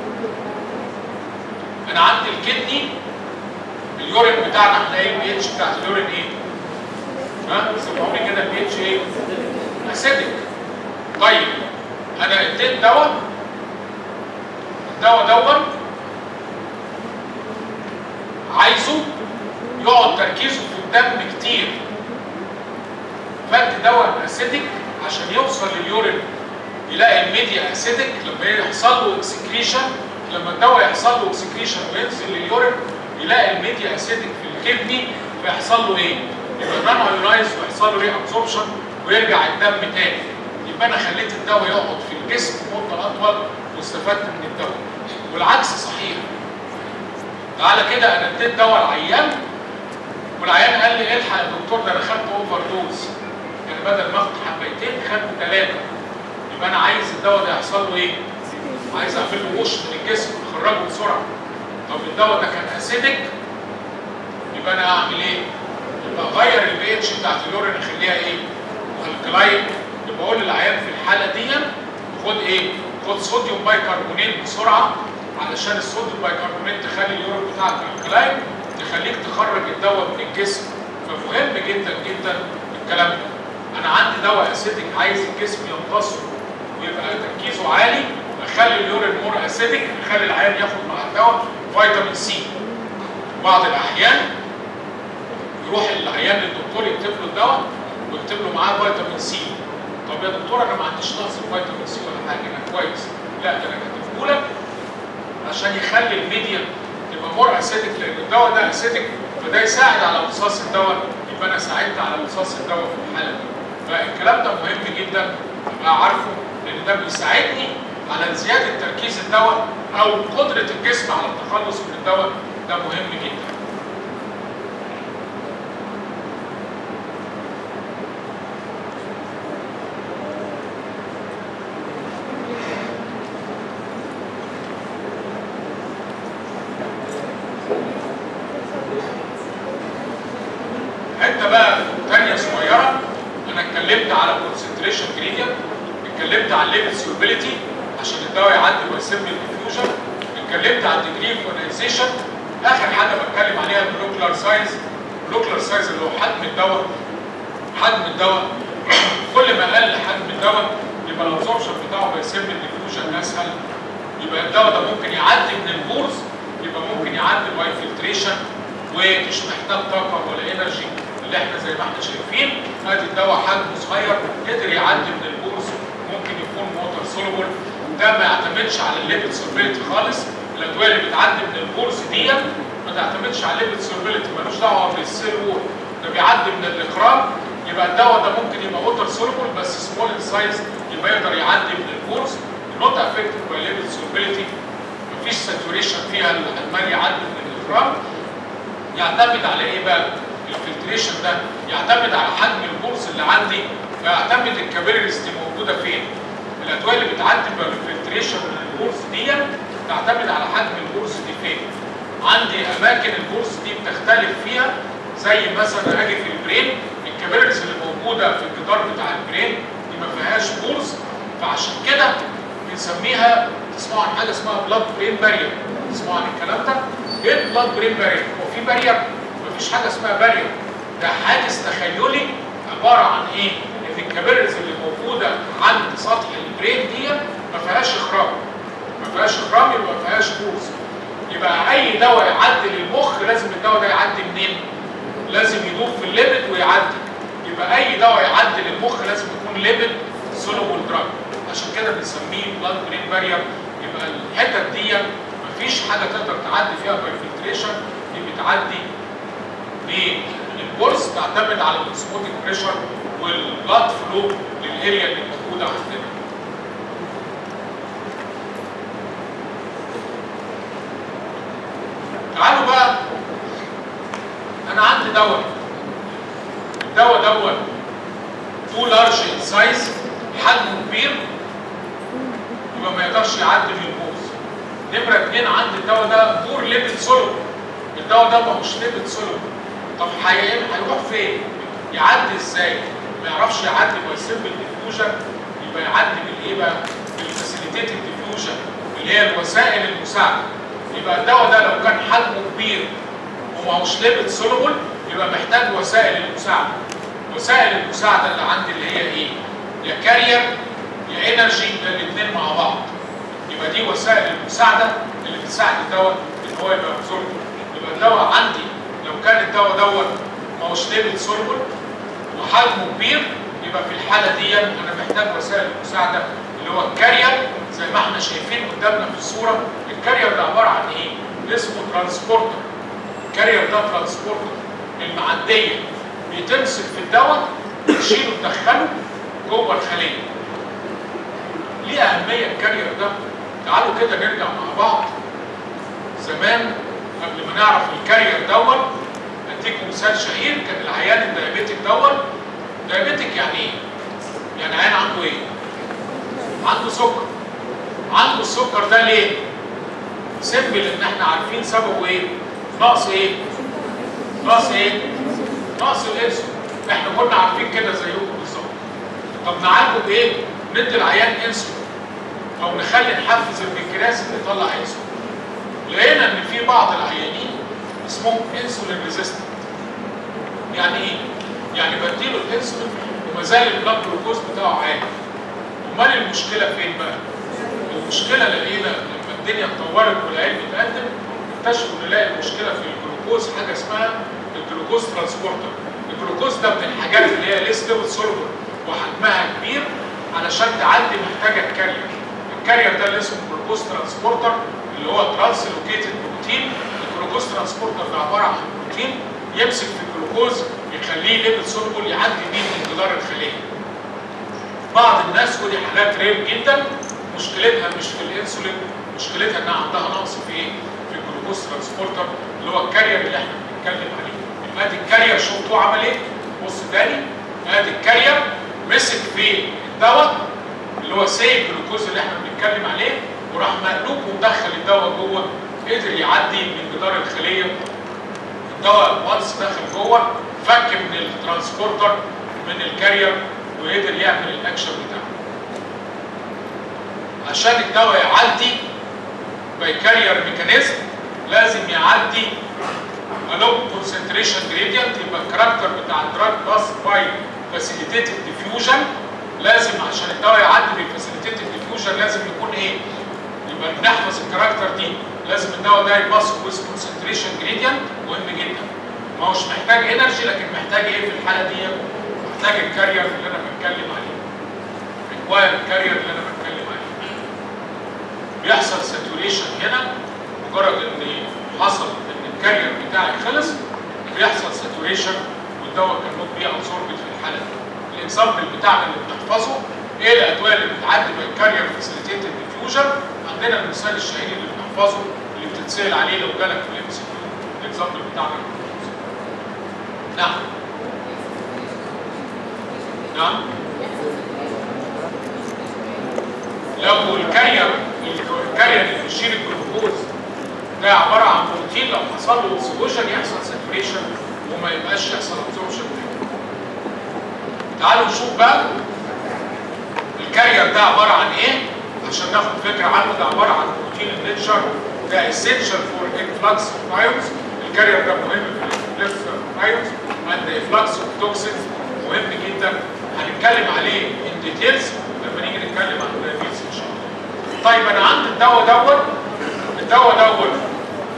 انا عندي الكدني اليورين بتاعنا احنا ايه البي اتش بتاعت اليورين ايه؟ ها؟ سمعوني كده البي اتش ايه؟ اسيدك طيب انا اديت دواء الدواء دون عايزه يقعد تركيزه في الدم كتير فادي دواء اسيدك عشان يوصل لليورين يلاقي الميديا اسيدك لما يحصل له اكسكريشن لما الدواء يحصل له اكسكريشن وينزل لليورين يلاقي الميديا اسيدك في الكدني فيحصل له ايه؟ يبقى نون ايونايز ويحصل له ري ابسوربشن ويرجع الدم تاني يبقى انا خليت الدواء يقعد في الجسم مده اطول واستفدت من الدواء والعكس صحيح تعالى كده انا اديت دواء العيان والعيان قال لي الحق يا دكتور ده انا خدت اوفر دوز يعني بدل ما اخد حبيتين خدت ثلاثه يبقى انا عايز الدواء ده يحصل له ايه؟ عايز اعمل له وش من الجسم اخرجه بسرعه طب الدواء ده كان اسيدك يبقى انا اعمل ايه؟ يبقى اغير البي اتش بتاعت اليورين اخليها ايه؟ الكلاين يبقى اقول للعيان في الحاله دي خد ايه؟ خد صوديوم بايكربونات بسرعه علشان الصوديوم بايكربونات تخلي اليورين بتاعك الكلاين تخليك تخرج الدواء من الجسم فمهم جدا جدا الكلام ده انا عندي دواء اسيدك عايز الجسم يمتصه ويبقى تركيزه عالي اخلي اليورين مور اسيدك اخلي العيان ياخد مع الدواء فيتامين سي بعض الاحيان يروح العيان للدكتور يكتب له الدواء ويكتب له معاه فيتامين سي طب يا دكتور انا ما عنديش نقص فيتامين سي ولا حاجه انا كويس لا ده انا كاتبه لك عشان يخلي الميديا تبقى مور اسيدك لان الدواء ده اسيدك فده يساعد على امتصاص الدواء يبقى انا ساعدت على امتصاص الدواء في الحاله دي فالكلام ده مهم جدا ابقى عارفه لان ده بيساعدني على زياده تركيز الدواء او قدره الجسم على التخلص من الدواء ده مهم جدا حته بقى ثانيه صغيره انا اتكلمت على كونسنتريشن جريدينت اتكلمت على الليفل سولبيليتي عشان الدواء يعدي ويسمي الديفيوجن اتكلمت على الديجري اونايزيشن اخر حاجه بتكلم عليها المولكيولار سايز المولكيولار سايز اللي هو حجم الدواء حجم الدواء كل ما قل حجم الدواء يبقى الابزوربشن بتاعه بيسمي الديفيوجن اسهل يبقى الدواء ده ممكن يعدي من البورز يبقى ممكن يعدي باي فلتريشن ومش محتاج طاقه ولا انرجي اللي احنا زي ما احنا شايفين ادي الدواء حجمه صغير قدر يعدي من البورز ممكن يكون ووتر سولوبل ده ما يعتمدش على الليفل سولبيليتي خالص الادويه اللي بتعدي من البورز دي ما تعتمدش على الليفل سولبيليتي ملوش دعوه بالسيل وول ده بيعدي من الاخراج يبقى الدواء ده ممكن يبقى ووتر سولوبل بس سمول ان سايز يبقى يقدر يعدي من البورز نوت افكتد باي ليفل سولبيليتي مفيش ساتوريشن فيها المال يعدي من الاخراج يعتمد على ايه بقى؟ الفلتريشن ده يعتمد على حجم البورز اللي عندي ويعتمد الكابيلريز دي موجوده فين الادويه اللي بتعدي بالفلتريشن من البورز دي تعتمد على حجم البورز دي فين عندي اماكن البورز دي بتختلف فيها زي مثلا اجي في البرين الكابيلريز اللي موجوده في الجدار بتاع البرين دي ما فيهاش بورز فعشان كده بنسميها تسمعوا عن حاجه اسمها بلاد برين بارير تسمعوا عن الكلام ده ايه البلاد برين بارير هو في بارير مفيش حاجه اسمها بارير ده حاجز تخيلي عباره عن ايه ان الكابيلرز اللي موجوده عند سطح البرين دي ما فيهاش اخراج ما فيهاش اخراج يبقى ما فيهاش بورز يبقى اي دواء يعدي للمخ لازم الدواء ده يعدي منين؟ لازم يدوب في الليبid ويعدي يبقى اي دواء يعدي للمخ لازم يكون ليبid soluble drug عشان كده بنسميه بلاد برين بارير يبقى الحتت دي مفيش حاجه تقدر تعدي فيها بايفلتريشن دي بتعدي بالبورس تعتمد على الاسموتيك بريشر والبلاد فلو للاريا اللي موجوده عندنا تعالوا بقى انا عندي دواء الدواء دوت تو لارج ان سايز حجمه كبير يبقى ما يقدرش يعدي من البوز نمره اثنين عندي الدواء ده بور ليبيد سولو الدواء ده ماهوش ليبيد سولو طب هيروح فين؟ يعدي ازاي؟ ما يعرفش يعدي باي سمبل ديفيوجن يبقى يعدي بالايه بقى؟ بالفاسيليتيتد ديفيوجن اللي هي الوسائل المساعده يبقى الدواء ده لو كان حجمه كبير وماهوش ليبيد سولوبل يبقى محتاج وسائل المساعده وسائل المساعده اللي عندي اللي هي ايه؟ يا كارير يا انرجي الاثنين مع بعض يبقى دي وسائل المساعده اللي بتساعد الدواء ان هو يبقى ابزورب يبقى الدواء عندي لو كان الدواء دوت ما هوش ليبيد سولبل وحجمه كبير يبقى في الحاله دي انا محتاج وسائل المساعده اللي هو الكارير زي ما احنا شايفين قدامنا في الصوره الكارير ده عباره عن ايه؟ اسمه ترانسبورتر الكارير ده ترانسبورتر المعديه بتمسك في الدواء تشيله تدخله جوه الخليه ليه اهميه الكارير ده؟ تعالوا كده نرجع مع بعض زمان قبل ما نعرف الكارير دوت اديكم مثال شهير كان العيان الدايابيتك دوت دايابيتك يعني ايه؟ يعني عيان عنده ايه؟ عنده سكر عنده السكر ده ليه؟ سيمبل ان احنا عارفين سببه ايه؟ نقص ايه؟ نقص ايه؟ نقص الانسولين احنا كنا عارفين كده زيكم بالظبط طب نعالجه بايه؟ ندي العيان انسولين او نخلي نحفز البنكرياس اللي يطلع انسولين لقينا ان في بعض العيانين اسمهم انسولين ريزيستنت يعني ايه؟ يعني بديله الانسولين وما زال البلاد جلوكوز بتاعه عالي امال المشكله فين بقى؟ المشكله لقينا لما الدنيا اتطورت والعلم اتقدم اكتشفوا ان نلاقي المشكله في الجلوكوز حاجه اسمها الجلوكوز ترانسبورتر الجلوكوز ده من الحاجات اللي هي ليس ليفل سولفر وحجمها كبير علشان تعدي محتاجه الكارير الكارير ده اللي اسمه جلوكوز ترانسبورتر اللي هو ترانسلوكيتد بروتين الجلوكوز ترانسبورتر ده عباره عن بروتين يمسك في الجلوكوز يخليه ليفل سولفر يعدي بيه من جدار الخليه بعض الناس ودي حالات رير جدا مشكلتها مش في الانسولين مشكلتها انها عندها نقص في ايه؟ في الجلوكوز ترانسبورتر اللي هو الكارير اللي احنا بنتكلم عليه. ادي الكارير شفتوه عمل ايه؟ بص تاني ادي الكارير مسك في الدواء اللي هو سي الجلوكوز اللي احنا بنتكلم عليه وراح مقلوب ومدخل الدواء جوه قدر يعدي من جدار الخليه الدواء وانس دخل جوه فك من الترانسبورتر من الكارير وقدر يعمل الاكشن بتاعه. عشان الدواء يعدي باي ميكانيزم لازم يعدي along concentration gradient يبقى الكاركتر بتاع الدراج باس باي فاسيليتيتد ديفيوجن لازم عشان الدواء يعدي بالفاسيليتيتد ديفيوجن لازم يكون ايه؟ يبقى بنحفظ الكاركتر دي لازم الدواء ده يباص ويز كونسنتريشن جريدينت مهم جدا ما هوش محتاج انرجي لكن محتاج ايه في الحاله دي؟ محتاج الكارير اللي انا بتكلم عليه ريكواير الكارير اللي انا بتكلم عليه بيحصل ساتوريشن هنا مجرد ان حصل ان الكارير بتاعي خلص بيحصل ساتوريشن والدواء كان نوت بي ابسوربت في الحاله دي الاكزامبل بتاعنا اللي بنحفظه ايه الادويه اللي بتعدي بالكارير فاسيليتيتد ديفيوجن عندنا المثال الشهير اللي بنحفظه اللي بتتسال عليه لو جالك في الام سي كيو الاكزامبل بتاعنا نعم نعم لو الكارير الكارير اللي بيشيل الجلوكوز ده عباره عن بروتين لو حصل له اكسبوجن يحصل ساتوريشن وما يبقاش يحصل ابسوربشن تعالوا نشوف بقى الكارير ده عباره عن ايه عشان ناخد فكره عنه ده عباره عن بروتين النيتشر ده اسينشال فور انفلكس اوف ايونز الكارير ده مهم في الانفلكس اوف ايونز اند انفلكس اوف توكسينز مهم جدا هنتكلم عليه ان ديتيلز لما نيجي نتكلم عن الدايابيتس ان شاء الله طيب انا عندي الدواء دوت الدواء دوت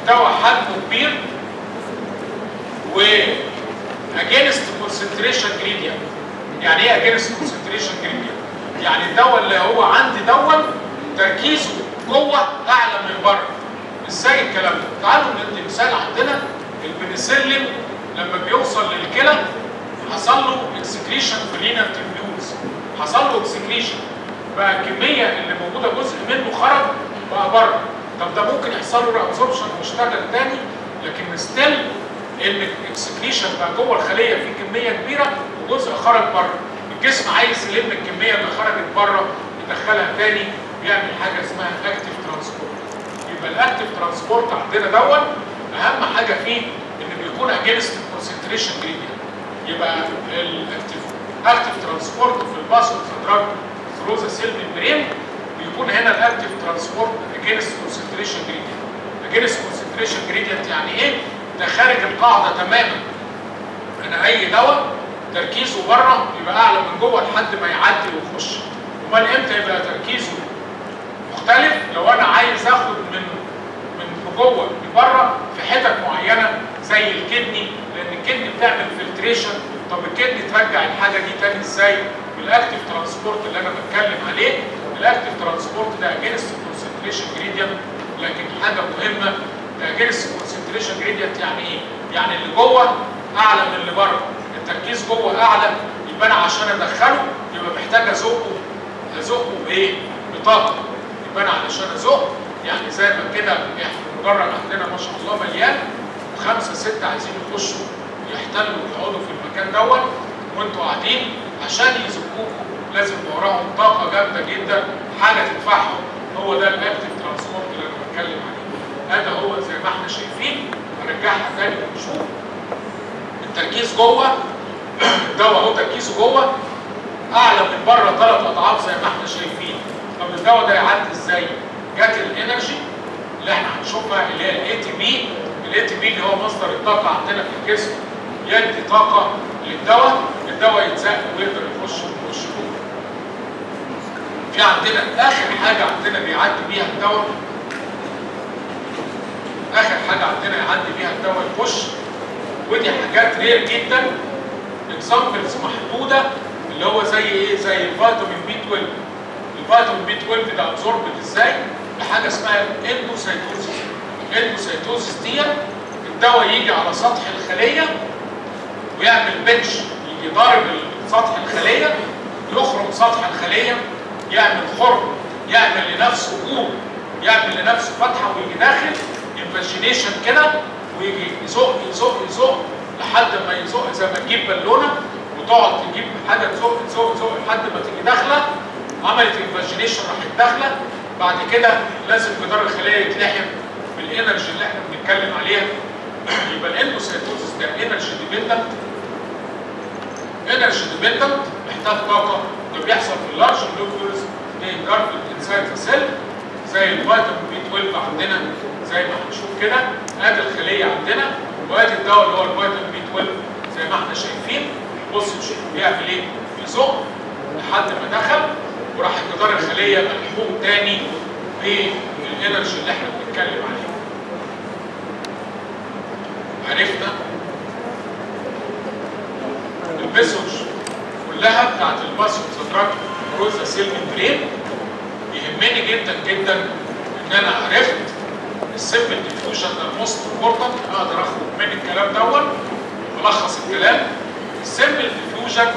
الدواء حجمه كبير و against concentration gradient يعني ايه against concentration gradient يعني الدواء اللي هو عندي دواء تركيزه جوه اعلى من بره ازاي الكلام ده تعالوا ندي مثال عندنا البنسلين لما بيوصل للكلى حصل له اكسكريشن في الرينال تيبيولز حصل له اكسكريشن بقى الكميه اللي موجوده جزء منه خرج بقى بره طب ده ممكن يحصل له ريابزوربشن واشتغل تاني لكن ستيل ان الاكسكريشن بقى جوه الخليه في كميه كبيره وجزء خرج بره الجسم عايز يلم الكميه اللي خرجت بره يدخلها تاني بيعمل حاجه اسمها اكتيف ترانسبورت يبقى الاكتيف ترانسبورت عندنا دون اهم حاجه فيه ان بيكون اجينست الكونسنتريشن جريدينت يبقى الاكتيف اكتيف ترانسبورت في الباسل دراج ثرو ذا سيل ميمبرين بيكون هنا الاكتيف ترانسبورت اجينست كونسنتريشن جريدينت اجينست كونسنتريشن جريدينت يعني ايه؟ ده خارج القاعده تماما انا اي دواء تركيزه بره يبقى اعلى من جوه لحد ما يعدي ويخش امال امتى يبقى تركيزه مختلف لو انا عايز اخد من من جوه لبره في حتت معينه زي الكدني لان الكدني بتعمل فلتريشن طب الكدني ترجع الحاجه دي تاني ازاي؟ بالاكتيف ترانسبورت اللي انا بتكلم عليه الاكتيف ترانسبورت ده اجينست كونسنتريشن جريدينت لكن حاجه مهمه ده اجينست كونسنتريشن جريدينت يعني ايه؟ يعني اللي جوه اعلى من اللي بره التركيز جوه اعلى يبقى انا عشان ادخله يبقى محتاج ازقه ازقه بايه؟ بطاقه يبقى انا علشان ازق يعني زي ما كده احنا المدرج عندنا ما شاء الله مليان وخمسه سته عايزين يخشوا يحتلوا ويقعدوا في المكان دوت وانتوا قاعدين عشان يزقوكوا لازم يبقى وراهم طاقه جامده جدا حاجه تدفعهم هو ده الاكتيف ترانسبورت اللي انا بتكلم عليه هذا هو زي ما احنا شايفين هنرجعها تاني ونشوف التركيز جوه الدواء اهو تركيزه جوه اعلى من بره ثلاث اضعاف زي ما احنا شايفين طب الدواء ده يعدي ازاي؟ جت الانرجي اللي احنا هنشوفها اللي هي الاي تي بي الاي تي بي اللي هو مصدر الطاقه عندنا في الجسم يدي طاقه للدواء الدواء يتزق ويقدر يخش ويخش جوه في عندنا اخر حاجه عندنا بيعدي بيها الدواء اخر حاجه عندنا يعدي بيها الدواء يخش ودي حاجات رير جدا اكزامبلز محدوده اللي هو زي ايه زي الفيتامين بي 12 الفيتامين بي 12 ده ابزوربد ازاي بحاجه اسمها اندوسايتوزيس الاندوسايتوزيس دي الدواء يجي على سطح الخليه ويعمل بنش يجي ضارب سطح الخليه يخرم سطح الخليه يعمل خرم يعمل لنفسه جوب يعمل لنفسه فتحه ويجي داخل انفاجينيشن كده ويجي يزق يزق يزق لحد ما يزق زي ما تجيب بالونه وتقعد تجيب حاجه تزق تزق تزق لحد ما تيجي داخله عملت انفاجينيشن راحت داخله بعد كده لازم جدار الخليه يتلحم بالانرجي اللي احنا بنتكلم عليها يبقى الاندوسايتوزيس ده انرجي ديبندنت انرجي ديبندنت محتاج طاقه ده بيحصل في اللارج جلوكوز انجارفد انسايد ذا سيل زي الفيتامين بي 12 عندنا زي ما هنشوف كده ادي الخليه عندنا وادي الدواء اللي هو الفيتامين بي 12 زي ما احنا شايفين بص نشوف بيعمل ايه بيزق لحد ما دخل وراح جدار الخليه ملحوم تاني بالانرجي اللي احنا بنتكلم عليه عرفنا الميثودز كلها بتاعت الباسوس دراج روزا سيل ممبرين يهمني جدا جدا ان انا عرفت السيمبل ديفيوجن ده الموست امبورتنت اقدر اخرج من الكلام دوت ملخص الكلام السيمبل ديفيوجن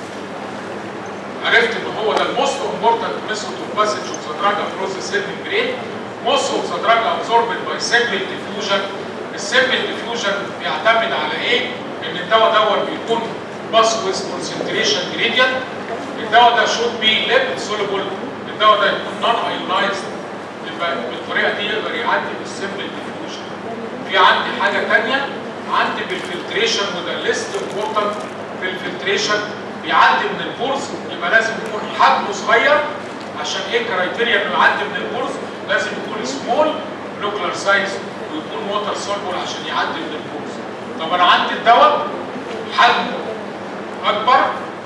عرفت ان هو ده الموست امبورتنت ميثود اوف باسج اوف ذا دراج اكروس ذا سيل ممبرين موست اوف ذا دراج ابزوربد باي سيمبل ديفيوجن السيمبل ديفيوجن بيعتمد على ايه؟ ان الدواء دوت بيكون باس ويز كونسنتريشن جريدينت الدواء ده شود بي ليبيد سوليبل الدواء ده يكون نون ايونايزد يبقى بالطريقه دي يقدر يعدي بالسيمبل ديفيوجن في عندي حاجه ثانيه عندي بالفلتريشن وده ليست امبورتنت في الفلتريشن بيعدي من البورز يبقى لازم يكون حجمه صغير عشان ايه كرايتيريا انه يعدي من البورز لازم يكون سمول نوكلر سايز ويكون ووتر سولبل عشان يعدي من البورز طب انا عندي الدواء حجمه اكبر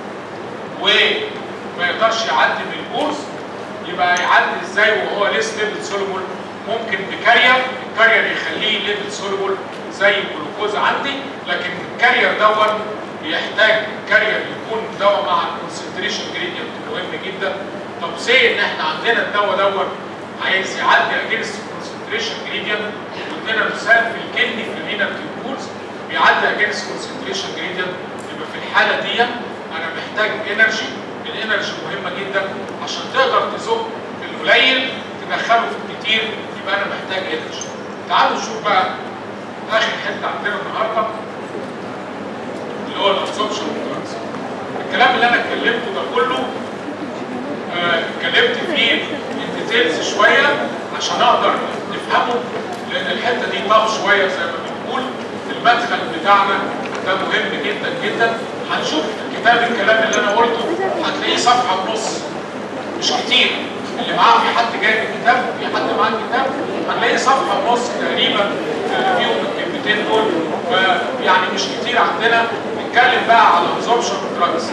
وما يقدرش يعدي من البورز يبقى يعدي ازاي وهو ليه ستيبل سولبل ممكن بكارير الكارير يخليه ليبيد سوليبل زي الجلوكوز عندي لكن الكارير دون بيحتاج كارير يكون دواء مع الكونسنتريشن جريدينت مهم جدا طب سي ان احنا عندنا الدواء دون عايز يعدي اجينست كونسنتريشن جريدينت وادينا مثال في الكدني في الرينال تيوبولز بيعدي اجينست كونسنتريشن جريدينت يبقى في الحاله دي انا محتاج انرجي الانرجي مهمه جدا عشان تقدر تزق القليل تدخله في الكتير يبقى انا محتاج انرجي تعالوا نشوف بقى اخر حته عندنا النهارده اللي هو الابسوربشن الكلام اللي انا اتكلمته ده كله آه، اتكلمت فيه الديتيلز شويه عشان اقدر نفهمه لان الحته دي طف شويه زي ما بنقول المدخل بتاعنا ده مهم جدا جدا هنشوف في الكتاب الكلام اللي انا قلته هتلاقيه صفحه ونص مش كتير اللي معاه في حد جايب الكتاب في حد معاه الكتاب هنلاقي صفحه ونص تقريبا آه، فيهم الكلمتين دول فيعني مش كتير عندنا نتكلم بقى على absorption دراجز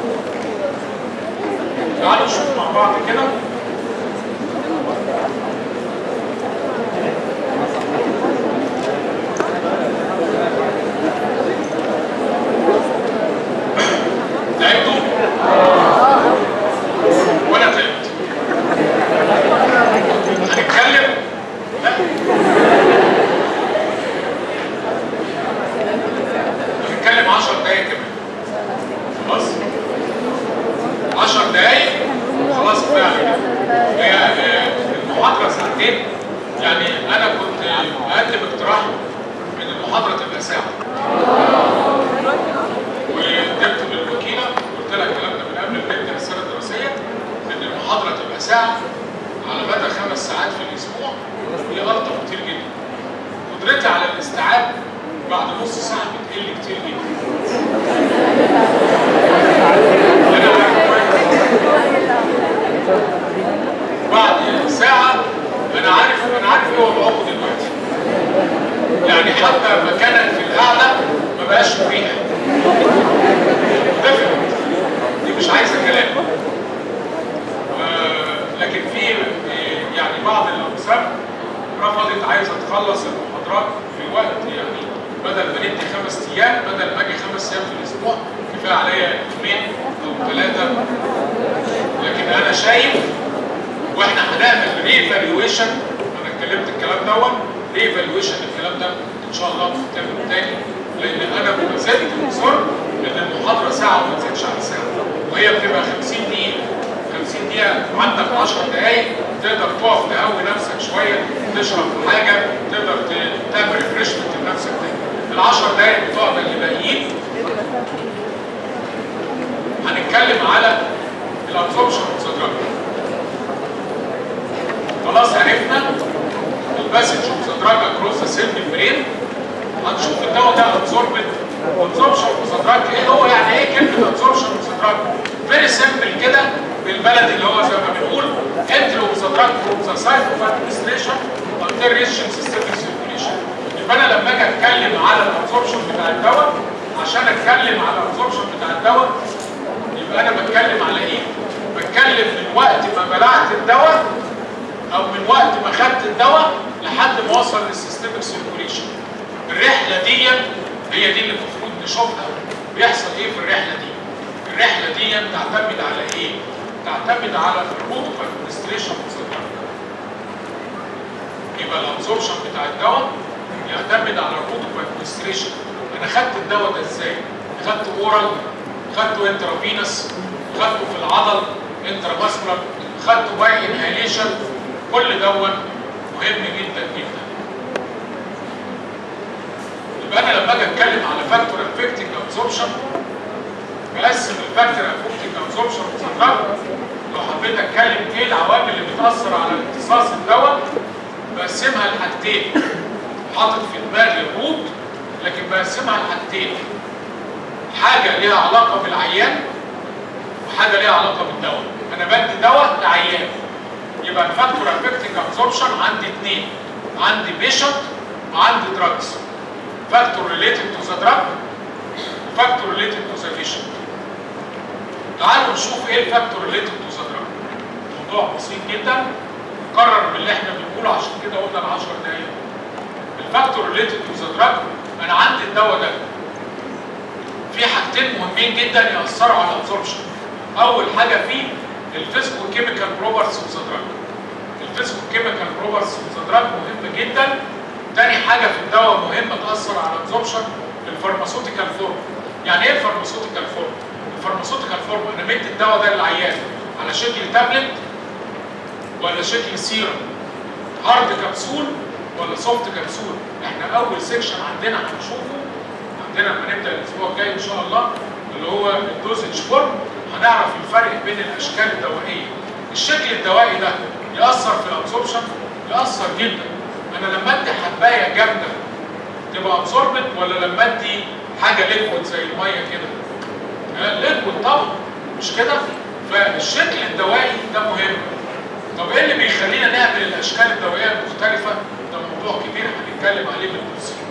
تعالوا نشوف مع بعض كده تعبتوا؟ وانا تعبت هنتكلم لا هنتكلم 10 دقايق كمان خلاص 10 دقايق خلاص كفايه على كده هي آه، المحاضره ساعتين يعني انا كنت مقدم اقتراح ان المحاضره تبقى ساعه وكتبت للوكيله قلت لها الكلام ده من قبل ما نبدا السنه الدراسيه ان المحاضره تبقى ساعه على مدى خمس ساعات في الاسبوع دي الطف كتير جدا قدرتي على الاستيعاب بعد نص ساعه بتقل كتير جدا انا عارف كويس بعد ساعه انا عارف انا عارف ايه وضعكم دلوقتي يعني حتى مكانك في القعده ما بقاش مريح ديفنت دي مش عايزه كلام آه، لكن في آه، يعني بعض الاقسام رفضت عايزه تخلص المحاضرات في وقت يعني بدل ما ندي خمس ايام بدل ما اجي خمس ايام في الاسبوع كفايه عليا يومين او ثلاثه لكن انا شايف واحنا هنعمل ريفالويشن انا اتكلمت الكلام دون ريفالويشن الكلام ده ان شاء الله في الترم الثاني لان انا ما زلت مصر ان المحاضره ساعه وما تزيدش عن ساعه وهي بتبقى 50 دقيقه 50 دقيقه عندك 10 دقائق تقدر تقف تهوي نفسك شويه تشرب حاجه تقدر ت- تعمل ريفرشمنت لنفسك تاني ال 10 دقائق بتوع اللي باقيين هنتكلم على الابسوربشن والصدراج خلاص عرفنا الباسج اوف ذا دراج اكروس ذا سيل ميمبرين هنشوف الدواء ده ابزوربد ابزوربشن اوف دراج ايه هو يعني ايه كلمه ابزوربشن اوف دراج فيري سمبل كده بالبلد اللي هو زي ما بنقول انترو اوف دراج فروم ذا سايت اوف ادمنستريشن انتر ريشن سيستميك سيركيوليشن يبقى انا لما اجي اتكلم على الابزوربشن بتاع الدواء عشان اتكلم على الابزوربشن بتاع الدواء يبقى انا بتكلم على ايه؟ بتكلم من وقت ما بلعت الدواء او من وقت ما خدت الدواء لحد ما وصل للسيستميك سيركوليشن الرحله دي هي دي اللي المفروض نشوفها بيحصل ايه في الرحله دي الرحله دي تعتمد على ايه تعتمد على الروت اوف ادمنستريشن يبقى الابزوربشن بتاع الدواء يعتمد على الروت اوف ادمنستريشن انا خدت الدواء ده ازاي خدته اورال خدته انترافينس خدته في العضل انتراماسكولار خدته باي انهاليشن كل دون مهم جدا جدا يبقى انا لما اجي اتكلم على فاكتور افكتنج ابزوربشن بقسم الفاكتور افكتنج ابزوربشن بصدرات لو حبيت اتكلم ايه العوامل اللي بتاثر على امتصاص الدواء بقسمها لحاجتين حاطط في دماغي الروت لكن بقسمها لحاجتين حاجه ليها علاقه بالعيان وحاجه ليها علاقه بالدواء انا بدي دواء لعيان يبقى الفاكتور افكتنج ابزوربشن عندي اثنين عندي بيشنت وعندي دراجز فاكتور ريليتد تو ذا دراج وفاكتور ريليتد تو ذا بيشنت تعالوا نشوف ايه الفاكتور ريليتد تو ذا دراج موضوع بسيط جدا كرر من اللي احنا بنقوله عشان كده قلنا ال 10 دقايق الفاكتور ريليتد تو ذا دراج انا عندي الدواء ده في حاجتين مهمين جدا ياثروا على الابزوربشن اول حاجه فيه الفيزيكو كيميكال بروبرتيز اوف ذا دراج الفيزيكو كيميكال بروبرتيز اوف ذا دراج مهمه جدا تاني حاجه في الدواء مهمه تاثر على الابزوربشن الفارماسيوتيكال فورم يعني ايه الفارماسيوتيكال فورم الفارماسيوتيكال فورم انا مدي الدواء ده للعيان على شكل تابلت ولا شكل سيرم هارد كبسول ولا سوفت كبسول احنا اول سيكشن عندنا هنشوفه عندنا لما نبدا الاسبوع الجاي ان شاء الله اللي هو الدوزج فورم هنعرف الفرق بين الاشكال الدوائيه الشكل الدوائي ده ياثر في الابسوربشن ياثر جدا انا لما ادي حبايه جامده تبقى ابسوربت ولا لما ادي حاجه ليكويد زي الميه كده ليكويد طبعا مش كده فالشكل الدوائي ده مهم طب ايه اللي بيخلينا نعمل الاشكال الدوائيه المختلفه ده موضوع كبير هنتكلم عليه بالتفصيل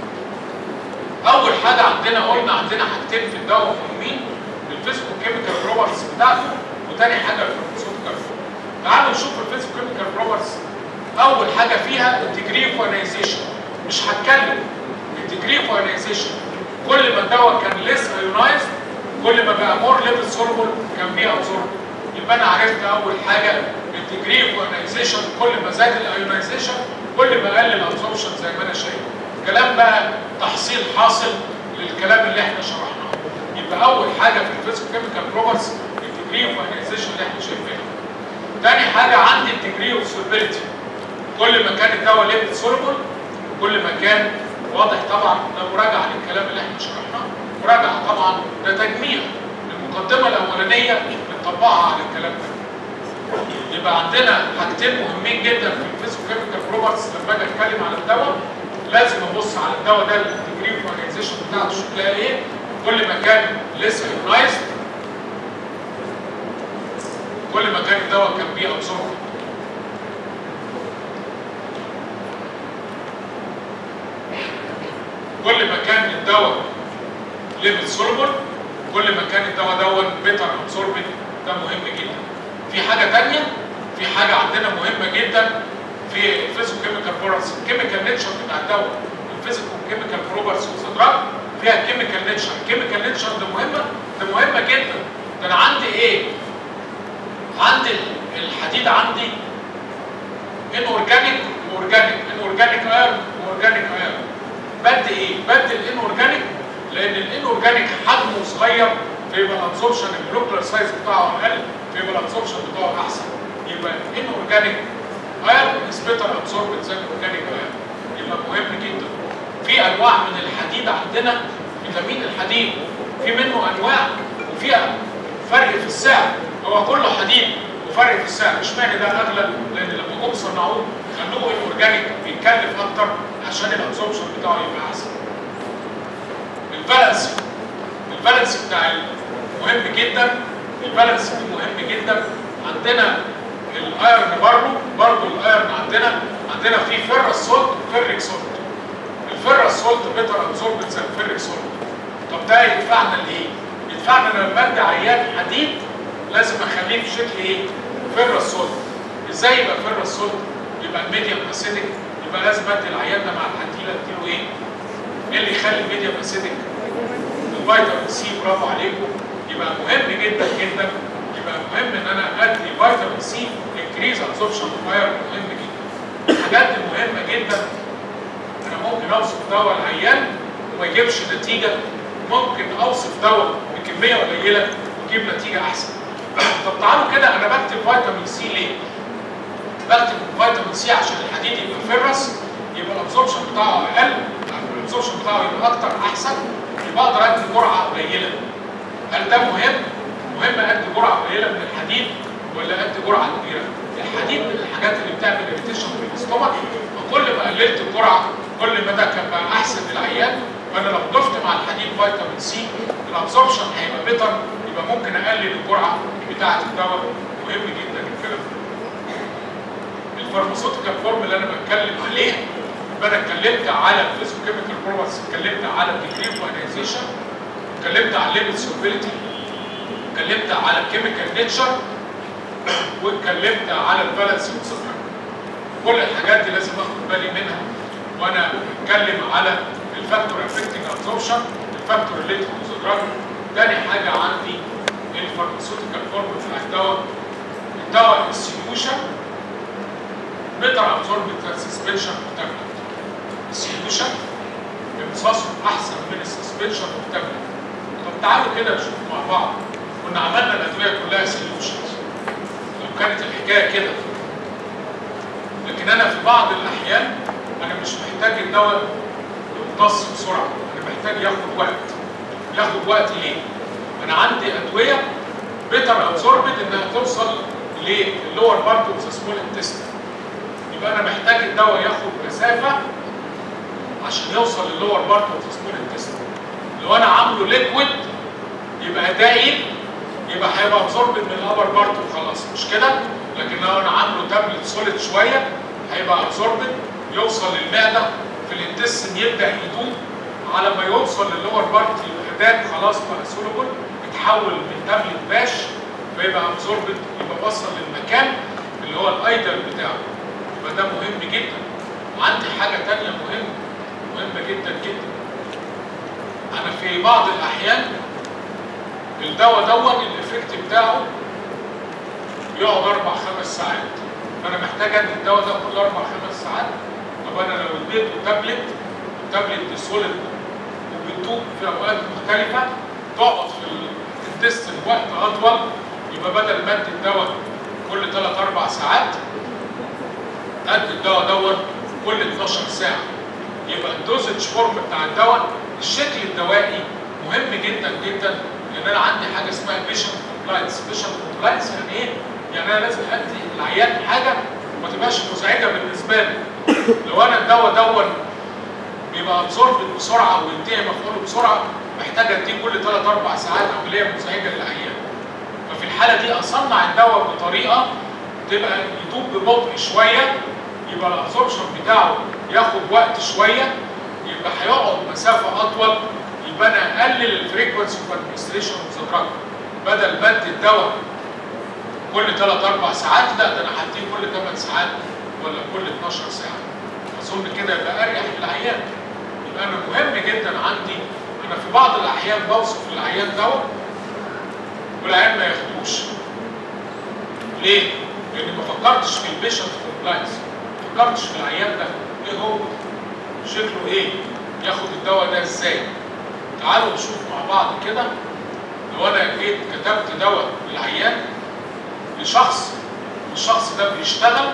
اول حاجه عندنا قلنا عندنا حاجتين في الدواء مهمين الفيزيكو كيميكال بروبرتيز بتاعته وتاني حاجه الفارماسيوتيكال تعالوا نشوف الفيزيكو كيميكال بروبرتيز اول حاجه فيها الديجري اوف ايونايزيشن مش هتكلم الديجري اوف ايونايزيشن كل ما الدواء كان ليس ايونايزد كل ما بقى مور ليفل سولبل كان بيه ابزورب يبقى انا عرفت اول حاجه الديجري اوف ايونايزيشن كل ما زاد الايونايزيشن كل ما قل الابزوربشن زي ما انا شايف كلام بقى تحصيل حاصل للكلام اللي احنا شرحناه يبقى اول حاجه في الفيزيكو كيميكال بروبرتيز الديجري اوف ايونايزيشن اللي احنا شايفينها تاني حاجه عندي الديجري اوف سولبيليتي كل ما كان الدواء ليبت سولبل كل ما كان واضح طبعا ده مراجعه للكلام اللي احنا شرحناه مراجعه طبعا ده تجميع المقدمه الاولانيه بنطبقها على الكلام ده يبقى عندنا حاجتين مهمين جدا في الفيزيكو كيميكال بروبرتيز لما اجي اتكلم على الدواء لازم ابص على الدواء ده الديجري اوف اورجانيزيشن بتاعته شكلها ايه كل ما كان لسه ايونايزد كل ما كان الدواء كان بيه ابسورب كل ما كان الدواء ليفل سولبل كل ما كان الدواء دون بيتر ابسوربنج ده مهم جدا في حاجه ثانيه في حاجه عندنا مهمه جدا في الفيزيكو كيميكال بروبرتيز الكيميكال نيتشر بتاع الدواء الفيزيكو كيميكال بروبرتيز دراج فيها كيميكال نيتشر الكيميكال نيتشر ده مهمه ده مهمه جدا ده انا عندي ايه عندي الحديد عندي ان اورجانيك واورجانيك ان اورجانيك ايرون واورجانيك ايرون بدي ايه بدي الان اورجانيك لان الان اورجانيك حجمه صغير فيبقى الابسوربشن المولكيولار سايز بتاعه اقل فيبقى الابسوربشن بتاعه احسن يبقى ان اورجانيك ايرون از بيتر ابسوربد زي الاورجانيك ايرون يبقى مهم جدا في انواع من الحديد عندنا فيتامين الحديد في منه انواع وفيها فرق في السعر هو كله حديد وفرق في السعر اشمعنى ده اغلى لان لما جم صنعوه خلوه الاورجانيك بيتكلف اكتر عشان الابسوربشن بتاعه يبقى احسن البالانس البالانس بتاع مهم جدا البالانس دي مهم جدا عندنا الايرن برضه برضه الايرن عندنا عندنا في فيرس سولت وفيريك سولت الفيرس سولت بيتر ابزوربنت زي الفيريك سولت طب ده يدفعنا لايه؟ يدفعنا لما ادي عيان حديد لازم اخليه في شكل ايه؟ فيرس سولت ازاي يبقى فيرس سولت؟ يبقى الميديم اسيدك يبقى لازم ادي العيان ده مع الحديله اديله ايه؟ ايه اللي يخلي الميديم اسيدك؟ الفيتامين سي برافو عليكم يبقى مهم جدا جدا يبقى مهم ان انا ادي فيتامين سي انكريز ابسوربشن فاير مهم جدا الحاجات دي مهمه جدا انا ممكن اوصف دواء العيان وما يجيبش نتيجه ممكن اوصف دواء بكميه قليله ويجيب نتيجه احسن طب تعالوا كده انا بكتب فيتامين سي ليه؟ بكتب فيتامين سي عشان الحديد يبقى فرس يبقى الابسوربشن بتاعه اقل الابسوربشن بتاعه يبقى اكتر احسن يبقى اقدر ادي جرعه قليله هل ده مهم؟ مهم ادي جرعه قليله من الحديد ولا ادي جرعه كبيره؟ الحديد من الحاجات اللي بتعمل اريتيشن في الاستومك وكل ما قللت الجرعه كل ما ده كان بقى احسن للعيان فانا لو ضفت مع الحديد فيتامين سي الابسوربشن هيبقى بيتر يبقى ممكن اقلل الجرعه بتاعه الدواء مهم جدا الكلام ده. الفارماسيوتيكال فورم اللي انا بتكلم عليه يبقى انا اتكلمت على الفيزيكو كيميكال بروبرتيز اتكلمت على الديجري اورجانيزيشن اتكلمت على الليبل سولبيليتي اتكلمت على الكيميكال نيتشر واتكلمت على البالانس والسبرة كل الحاجات دي لازم اخد بالي منها وانا بتكلم على الفاكتور افكتنج ابزوربشن الفاكتور ريليتد تو ذا دراج تاني حاجه عندي الفارماسيوتيكال فورم بتاع الدواء الدواء السيليوشن بيتر ابزوربنت سسبنشن اوف تابلت السيليوشن امتصاصه احسن من السسبنشن اوف تابلت طب تعالوا كده نشوف مع بعض كنا عملنا الادويه كلها سيليوشنز لو كانت الحكايه كده لكن انا في بعض الاحيان انا مش محتاج الدواء يمتص بسرعه انا محتاج ياخد وقت ياخد وقت ليه؟ انا عندي ادويه بيتر ابزوربد انها توصل للور بارت اوف ذا سمول انتستين يبقى انا محتاج الدواء ياخد مسافه عشان يوصل للور بارت اوف ذا سمول انتستين لو انا عامله ليكويد يبقى دايب يبقى هيبقى ابزوربد من الابر بارت وخلاص مش كده لكن لو انا عامله تابلت سوليد شويه هيبقى ابزوربد يوصل للمعده في الانتستين يبدا يدوب على ما يوصل للور بارت يبقى داب خلاص بقى سولوبل يتحول من تابلت باش فيبقى ابزوربد يبقى وصل للمكان اللي هو الايدل بتاعه يبقى ده مهم جدا عندي حاجه ثانيه مهمه مهمه جدا جدا انا في بعض الاحيان الدواء دون الافكت بتاعه يقعد اربع خمس ساعات فانا محتاج ادي الدواء ده كل اربع خمس ساعات طب انا لو اديته تابلت التابلت دي سوليد وبتدوب في اوقات مختلفه تقعد في الانتستين وقت اطول يبقى بدل ما ادي الدواء كل 3 4 ساعات ادي الدواء دون كل 12 ساعه يبقى الدوزج فورم بتاع الدواء الشكل الدوائي مهم جدا جدا لان انا عندي حاجه اسمها بيشنت كومبلاينس بيشنت كومبلاينس يعني ايه؟ يعني انا لازم ادي العيان حاجه ما تبقاش مزعجه بالنسبه له لو انا الدواء دون بيبقى ابزورب بسرعه وينتهي مفعوله بسرعه محتاج اديه كل 3 4 ساعات عمليه مزعجه للعيان ففي الحاله دي اصنع الدواء بطريقه تبقى يدوب ببطء شويه يبقى الابزوربشن بتاعه ياخد وقت شويه يبقى هيقعد مسافه اطول يبقى انا اقلل الفريكونسي اوف ادمنستريشن اوف ذا دراج بدل ما ادي الدواء كل 3 4 ساعات لا ده انا هديه كل 8 ساعات ولا كل 12 ساعه اظن كده يبقى اريح للعيان يبقى انا مهم جدا عندي انا في بعض الاحيان بوصف للعيان دواء والعيان ما ياخدوش ليه؟ لاني ما فكرتش في البيشنت كومبلاينس ما فكرتش في العيان ده ايه هو؟ شكله ايه؟ ياخد الدواء ده ازاي؟ تعالوا نشوف مع بعض كده لو انا جيت كتبت دواء للعيان لشخص والشخص ده بيشتغل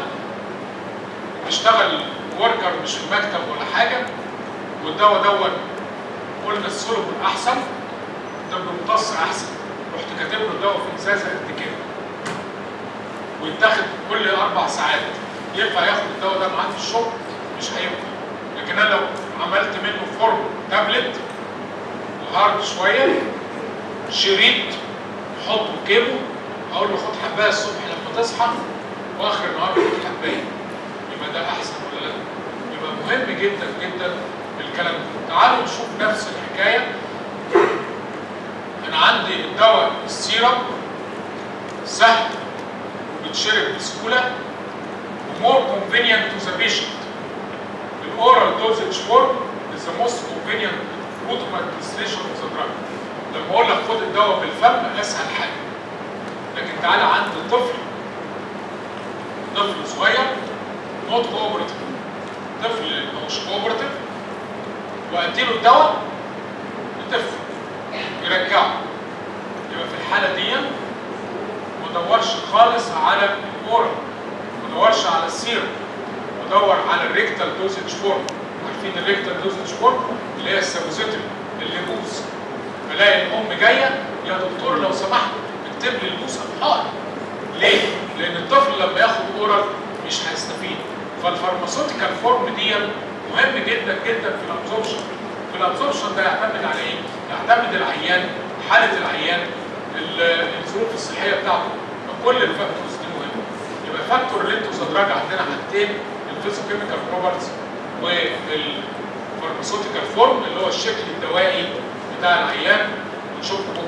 بيشتغل وركر مش في المكتب ولا حاجه والدواء دون قلنا السولوبل احسن ده بيمتص احسن رحت كاتب له الدواء في ازازه قد كده ويتاخد كل اربع ساعات ينفع ياخد الدواء ده معاه في الشغل مش هينفع لكن انا لو عملت منه فورم تابلت وهارد شويه شريط احطه في جيبه اقول له خد حبايه الصبح لما تصحى واخر النهار خد حبايه يبقى ده احسن ولا لا؟ يبقى مهم جدا جدا الكلام ده تعالوا نشوف نفس الحكايه انا عندي الدواء السيرم سهل وبيتشرب بسهوله ومور convenient to the patient الاورال dosage form is the most convenient route of administration of the drug لما اقول لك خد الدواء بالفم اسهل حاجه لكن تعالى عند طفل طفل صغير نوت كوبرتيف طفل مش كوبرتيف واديله الدواء يتف يرجعه يبقى في الحاله دي ما ادورش خالص على الاورال ما ادورش على السيرم بدور على الريكتال دوزج فورم عارفين الريكتال دوزج فورم اللي هي السابوزيتري اللي بوز بلاقي الام جايه يا دكتور لو سمحت اكتب لي البوس الحائط ليه؟ لان الطفل لما ياخد اورال مش هيستفيد فالفارماسيوتيكال فورم دي مهم جدا جدا في الابزوربشن في الابزوربشن ده يعتمد على ايه؟ يعتمد العيان حاله العيان ال- الظروف الصحيه بتاعته فكل الفاكتورز دي مهمه يبقى فاكتور اللي انتوا صدراج عندنا حاجتين الفيزيكيميكال بروبرتيز والفارماسيوتيكال فورم اللي هو الشكل الدوائي بتاع العيان ونشوفكم